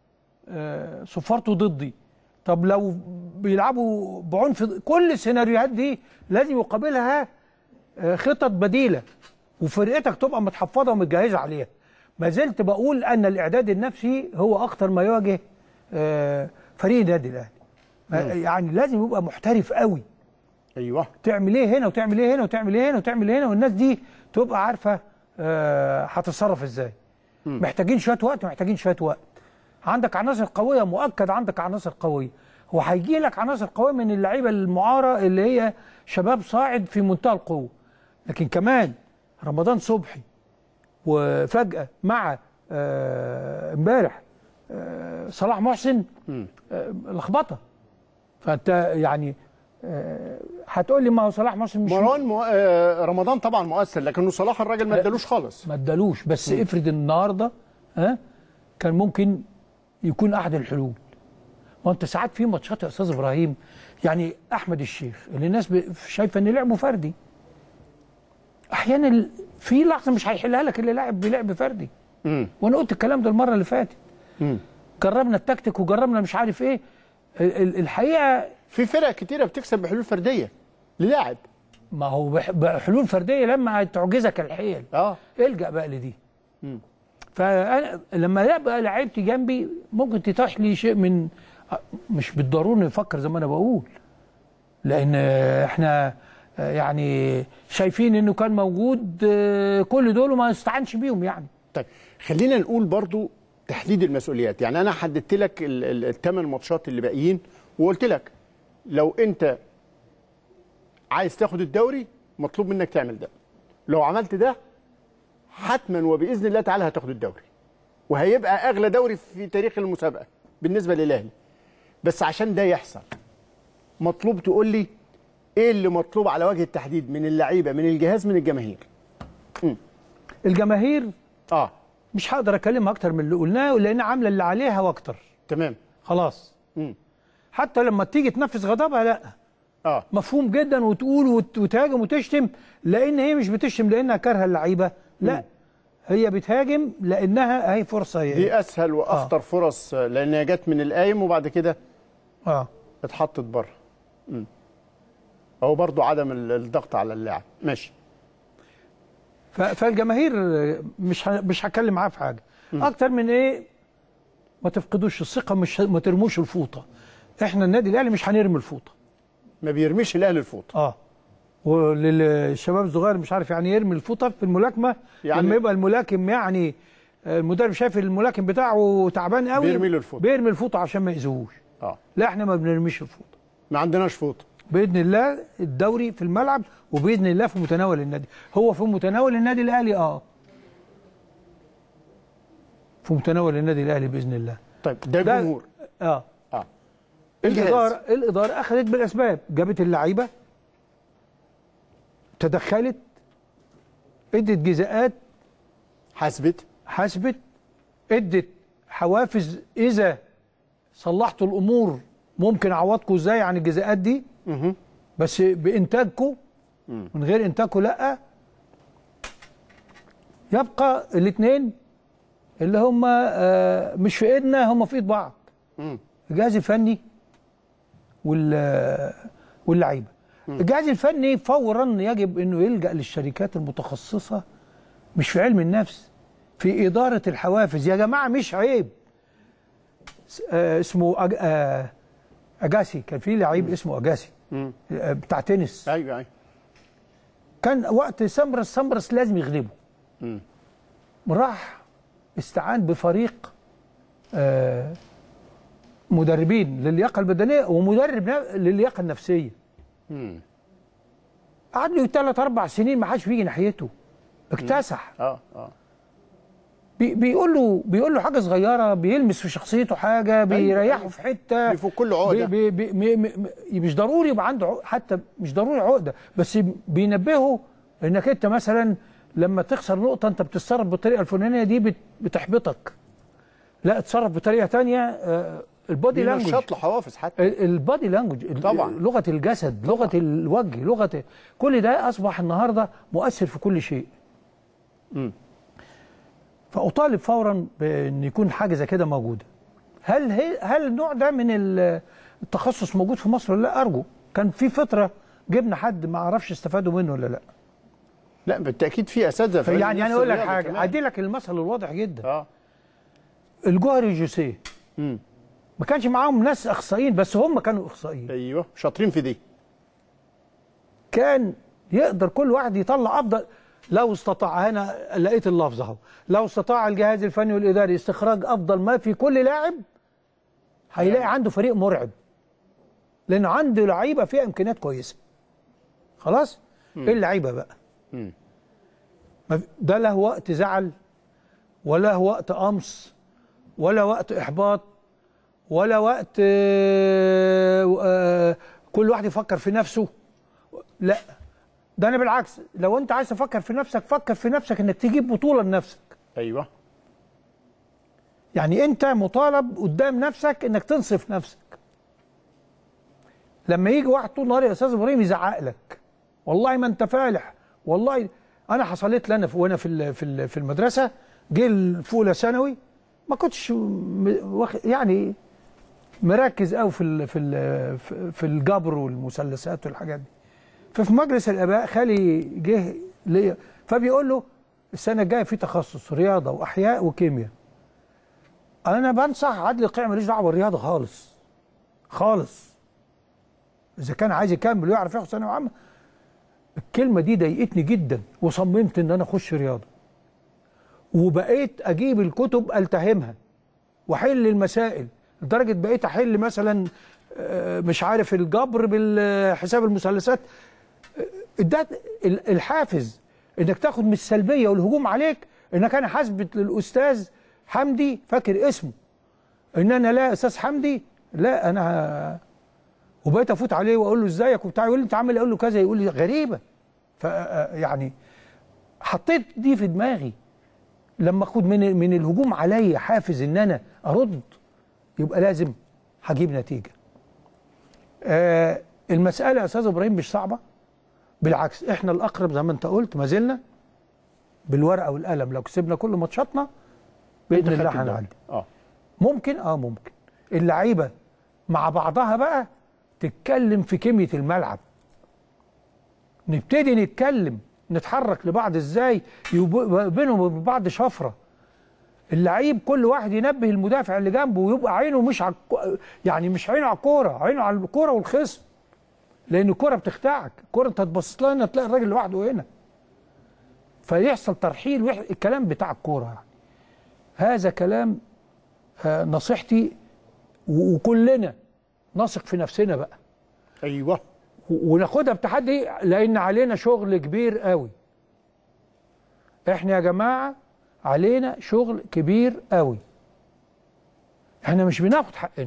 آه، صفارته ضدي طب لو بيلعبوا بعنف كل السيناريوهات دي لازم يقابلها آه، خطط بديله وفرقتك تبقى متحفظه ومتجهزه عليها ما زلت بقول ان الاعداد النفسي هو اخطر ما يواجه آه، فريق النادي الاهلي ما- يعني لازم يبقى محترف قوي ايوه تعمل ايه هنا وتعمل ايه هنا وتعمل ايه هنا وتعمل ايه هنا والناس دي تبقى عارفه آه، هتتصرف ازاي محتاجين شويه وقت محتاجين شويه وقت عندك عناصر قويه مؤكد عندك عناصر قويه وهيجي لك عناصر قويه من اللعيبه المعاره اللي هي شباب صاعد في منتهى القوه لكن كمان رمضان صبحي وفجاه مع آه، امبارح آه، صلاح محسن آه، لخبطه فانت يعني آه، هتقول لي ما هو صلاح محسن مش مروان مو... آه رمضان طبعا مؤثر لكنه صلاح الراجل ما ادالوش خالص ما ادالوش بس افرض النهارده ها كان ممكن يكون احد الحلول وانت ساعات في ماتشات يا استاذ ابراهيم يعني احمد الشيخ اللي الناس ب- شايفه ان لعبه فردي احيانا ال- في لحظه مش هيحلها لك الا لاعب بلعب فردي مم. وانا قلت الكلام ده المره اللي فاتت مم. جربنا التكتيك وجربنا مش عارف ايه ال- ال- الحقيقه في فرق كتيره بتكسب بحلول فرديه للاعب ما هو بح- بحلول فرديه لما تعجزك الحيل اه الجا بقى لدي فانا لما يبقى لعيبتي جنبي ممكن تتاح لي شيء من مش بالضروره نفكر زي ما انا بقول لان احنا يعني شايفين انه كان موجود كل دول وما استعنش بيهم يعني طيب خلينا نقول برضو تحديد المسؤوليات يعني انا حددت لك الثمان ماتشات اللي باقيين وقلت لك لو انت عايز تاخد الدوري مطلوب منك تعمل ده لو عملت ده حتما وباذن الله تعالى هتاخد الدوري وهيبقى اغلى دوري في تاريخ المسابقه بالنسبه للاهلي بس عشان ده يحصل مطلوب تقول لي ايه اللي مطلوب على وجه التحديد من اللعيبه من الجهاز من الجماهير الجماهير اه مش هقدر اكلمها اكتر من اللي قلناه لان عامله اللي عليها واكتر تمام خلاص مم. حتى لما تيجي تنفذ غضبها لا اه مفهوم جدا وتقول وت- وتهاجم وتشتم لان هي مش بتشتم لانها كارهه اللعيبه لا هي بتهاجم لانها هي فرصه هي دي اسهل واخطر آه. فرص لان هي جت من القايم وبعد كده اه اتحطت بره مم. هو برضو عدم ال- الضغط على اللاعب ماشي ف- فالجماهير مش ه- مش هتكلم معاها في حاجه اكتر من ايه ما تفقدوش الثقه مش ه- ما ترموش الفوطه احنا النادي الاهلي مش هنرمي الفوطه ما بيرميش الاهلي الفوط اه وللشباب الصغير مش عارف يعني يرمي الفوطه في الملاكمه يعني- يعني لما يبقى الملاكم يعني آه، المدرب شايف الملاكم بتاعه تعبان قوي بيرمي له الفوطة. بيرمي الفوطه عشان ما يأذوهوش اه لا احنا ما بنرميش الفوطه ما عندناش فوط باذن الله الدوري في الملعب وباذن الله في متناول النادي هو في متناول النادي الاهلي اه في متناول النادي الاهلي باذن الله طيب ده ده- الجمهور اه اه الاداره الجهاز الاداره اخذت بالاسباب جابت اللعيبه تدخلت ادت جزاءات حاسبت حسبت ادت حوافز اذا صلحتوا الامور ممكن اعوضكم ازاي عن الجزاءات دي مهم. بس بانتاجكم من غير انتاجكم لا يبقى الاثنين اللي هم آه، مش في ايدنا هم في ايد بعض مم. الجهاز الفني وال واللعيبه الجهاز الفني فورا يجب انه يلجا للشركات المتخصصه مش في علم النفس في اداره الحوافز يا جماعه مش عيب س- آه، اسمه أج... آه، اجاسي كان في لعيب اسمه اجاسي مم. آه، بتاع تنس ايوه ايوه كان وقت سمرس سمرس لازم يغلبه مم. راح استعان بفريق آه، مدربين للياقه البدنيه ومدرب نا- للياقه النفسيه مم. قعد له ثلاث اربع سنين ما حدش بيجي ناحيته اكتسح اه اه بي بيقول له بيقول له حاجه صغيره بيلمس في شخصيته حاجه بيريحه أيوة. في حته بيفك كل عقدة. بي بي بي م- م- مش ضروري يبقى عنده عق- حتى مش ضروري عقده بس بينبهه انك انت مثلا لما تخسر نقطه انت بتتصرف بالطريقه الفلانيه دي بت- بتحبطك لا اتصرف بطريقه تانية آه، البودي لانجوج بينشط له حوافز حتى ال- البادي لانجوج ال- طبعاً. لغه الجسد لغه الوجه لغه كل ده اصبح النهارده مؤثر في كل شيء مم. فاطالب فورا بان يكون حاجه زي كده موجوده هل هي هل النوع ده من ال- التخصص موجود في مصر ولا لا ارجو كان في فتره جبنا حد ما اعرفش استفادوا منه ولا لا لا بالتاكيد في اساتذه في يعني نفس انا اقول لك الرياضة حاجه كمان. ادي لك المثل الواضح جدا اه الجوهري جوسيه مم. ما كانش معاهم ناس اخصائيين بس هم كانوا اخصائيين ايوه شاطرين في دي كان يقدر كل واحد يطلع افضل لو استطاع هنا لقيت اللفظ اهو لو استطاع الجهاز الفني والاداري استخراج افضل ما في كل لاعب هيلاقي عنده فريق مرعب لان عنده لعيبه فيها امكانيات كويسه خلاص ايه اللعيبه بقى مم. ما في- ده له وقت زعل ولا وقت قمص ولا وقت احباط ولا وقت آه، آه، كل واحد يفكر في نفسه لا ده انا بالعكس لو انت عايز تفكر في نفسك فكر في نفسك انك تجيب بطوله لنفسك ايوه يعني انت مطالب قدام نفسك انك تنصف نفسك لما يجي واحد طول النهار يا استاذ ابراهيم يزعق لك والله ما انت فالح والله انا حصلت لي انا في- وانا في ال- في ال- في المدرسه جه ال- في اولى ثانوي ما كنتش م- واخ- يعني مركز قوي في ال- في ال- في- في الجبر والمثلثات والحاجات دي ففي مجلس الاباء خالي جه ليا فبيقول له السنه الجايه في تخصص رياضه واحياء وكيمياء انا بنصح عدلي القيعي ماليش دعوه بالرياضه خالص خالص اذا كان عايز يكمل ويعرف ياخد ثانويه عامه الكلمه دي ضايقتني جدا وصممت ان انا اخش رياضه وبقيت اجيب الكتب التهمها واحل المسائل لدرجه بقيت احل مثلا آه، مش عارف الجبر بالحساب المثلثات ده ال- الحافز انك تاخد من السلبيه والهجوم عليك انك انا حاسبت للاستاذ حمدي فاكر اسمه ان انا لا استاذ حمدي لا انا وبقيت افوت عليه واقول له ازيك وبتاع يقول لي انت عامل إيه؟ اقول له كذا يقول لي غريبه ف يعني حطيت دي في دماغي لما اخد من من الهجوم عليا حافز ان انا ارد يبقى لازم هجيب نتيجه آه المساله يا استاذ ابراهيم مش صعبه بالعكس احنا الاقرب زي ما انت قلت ما زلنا بالورقه والقلم لو كسبنا كل ماتشاتنا باذن الله خدت الدوري. هنعدي اه ممكن اه ممكن اللعيبه مع بعضها بقى تتكلم في كيمياء الملعب نبتدي نتكلم نتحرك لبعض ازاي يبقى بينهم وبين بعض شفره اللعيب كل واحد ينبه المدافع اللي جنبه ويبقى عينه مش على الكو- يعني مش عينه على الكوره عينه على الكوره والخصم لان الكوره بتخدعك الكوره انت تبص لها هنا تلاقي الراجل لوحده هنا فيحصل ترحيل ويح... الكلام بتاع الكوره يعني هذا كلام آه، نصيحتي و- وكلنا نثق في نفسنا بقى ايوه و- وناخدها بتحدي لان علينا شغل كبير قوي احنا يا جماعه علينا شغل كبير قوي احنا مش بناخد حقنا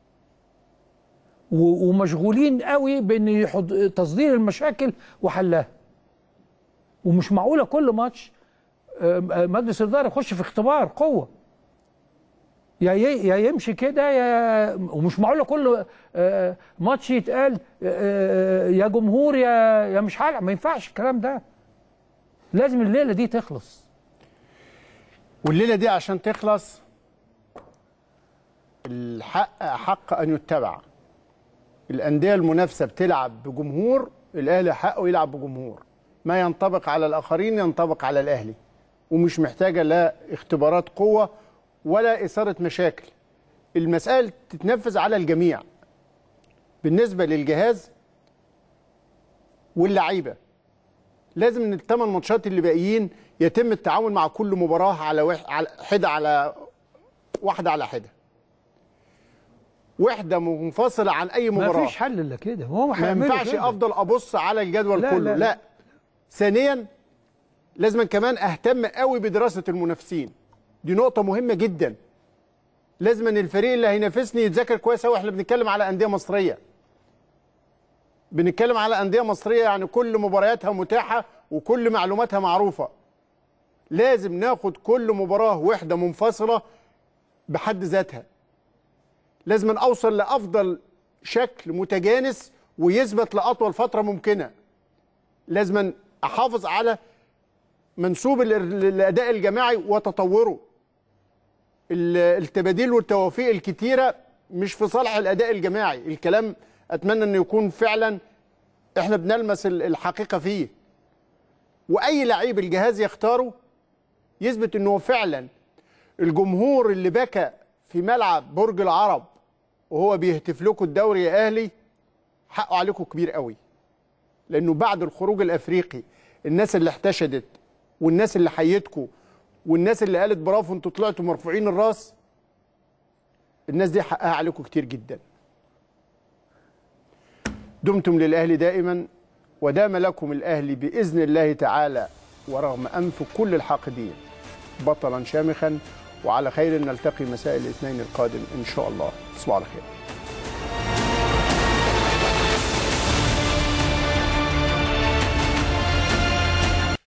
و- ومشغولين قوي بان يحض- تصدير المشاكل وحلها ومش معقوله كل ماتش آه، آه، مجلس الاداره يخش في اختبار قوه يا ي- يا يمشي كده يا ومش معقوله كل آه، ماتش يتقال آه، آه، يا جمهور يا يا مش هلعب ما ينفعش الكلام ده لازم الليله دي تخلص والليله دي عشان تخلص الحق حق ان يتبع الانديه المنافسه بتلعب بجمهور الاهلي حقه يلعب بجمهور ما ينطبق على الاخرين ينطبق على الاهلي ومش محتاجه لا اختبارات قوه ولا اثاره مشاكل المسائل تتنفذ على الجميع بالنسبه للجهاز واللعيبه لازم ان الثمان ماتشات اللي باقيين يتم التعاون مع كل مباراه على وح... على حده على واحده على حده وحده منفصله عن اي ما مباراه فيش حل الا كده هو ما هيعملوا ينفعش كده. افضل ابص على الجدول لا، كله لا، لا, لا. لا. ثانيا لازم كمان اهتم قوي بدراسه المنافسين دي نقطه مهمه جدا لازم ان الفريق اللي هينافسني يتذاكر كويس قوي احنا بنتكلم على انديه مصريه بنتكلم على انديه مصريه يعني كل مبارياتها متاحه وكل معلوماتها معروفه لازم ناخد كل مباراه وحده منفصله بحد ذاتها لازم أن اوصل لافضل شكل متجانس ويثبت لاطول فتره ممكنه لازم أن احافظ على منسوب ال- الاداء الجماعي وتطوره ال- التباديل والتوافيق الكتيره مش في صالح الاداء الجماعي الكلام اتمنى انه يكون فعلا احنا بنلمس ال- الحقيقه فيه واي لعيب الجهاز يختاره يثبت انه فعلا الجمهور اللي بكى في ملعب برج العرب وهو بيهتف لكم الدوري يا اهلي حقه عليكم كبير قوي لانه بعد الخروج الافريقي الناس اللي احتشدت والناس اللي حيتكم والناس اللي قالت برافو انتوا طلعتوا مرفوعين الراس الناس دي حقها عليكم كتير جدا دمتم للاهلي دائما ودام لكم الاهلي باذن الله تعالى ورغم انف كل الحاقدين بطلا شامخا وعلى خير نلتقي مساء الاثنين القادم ان شاء الله تصبحوا على خير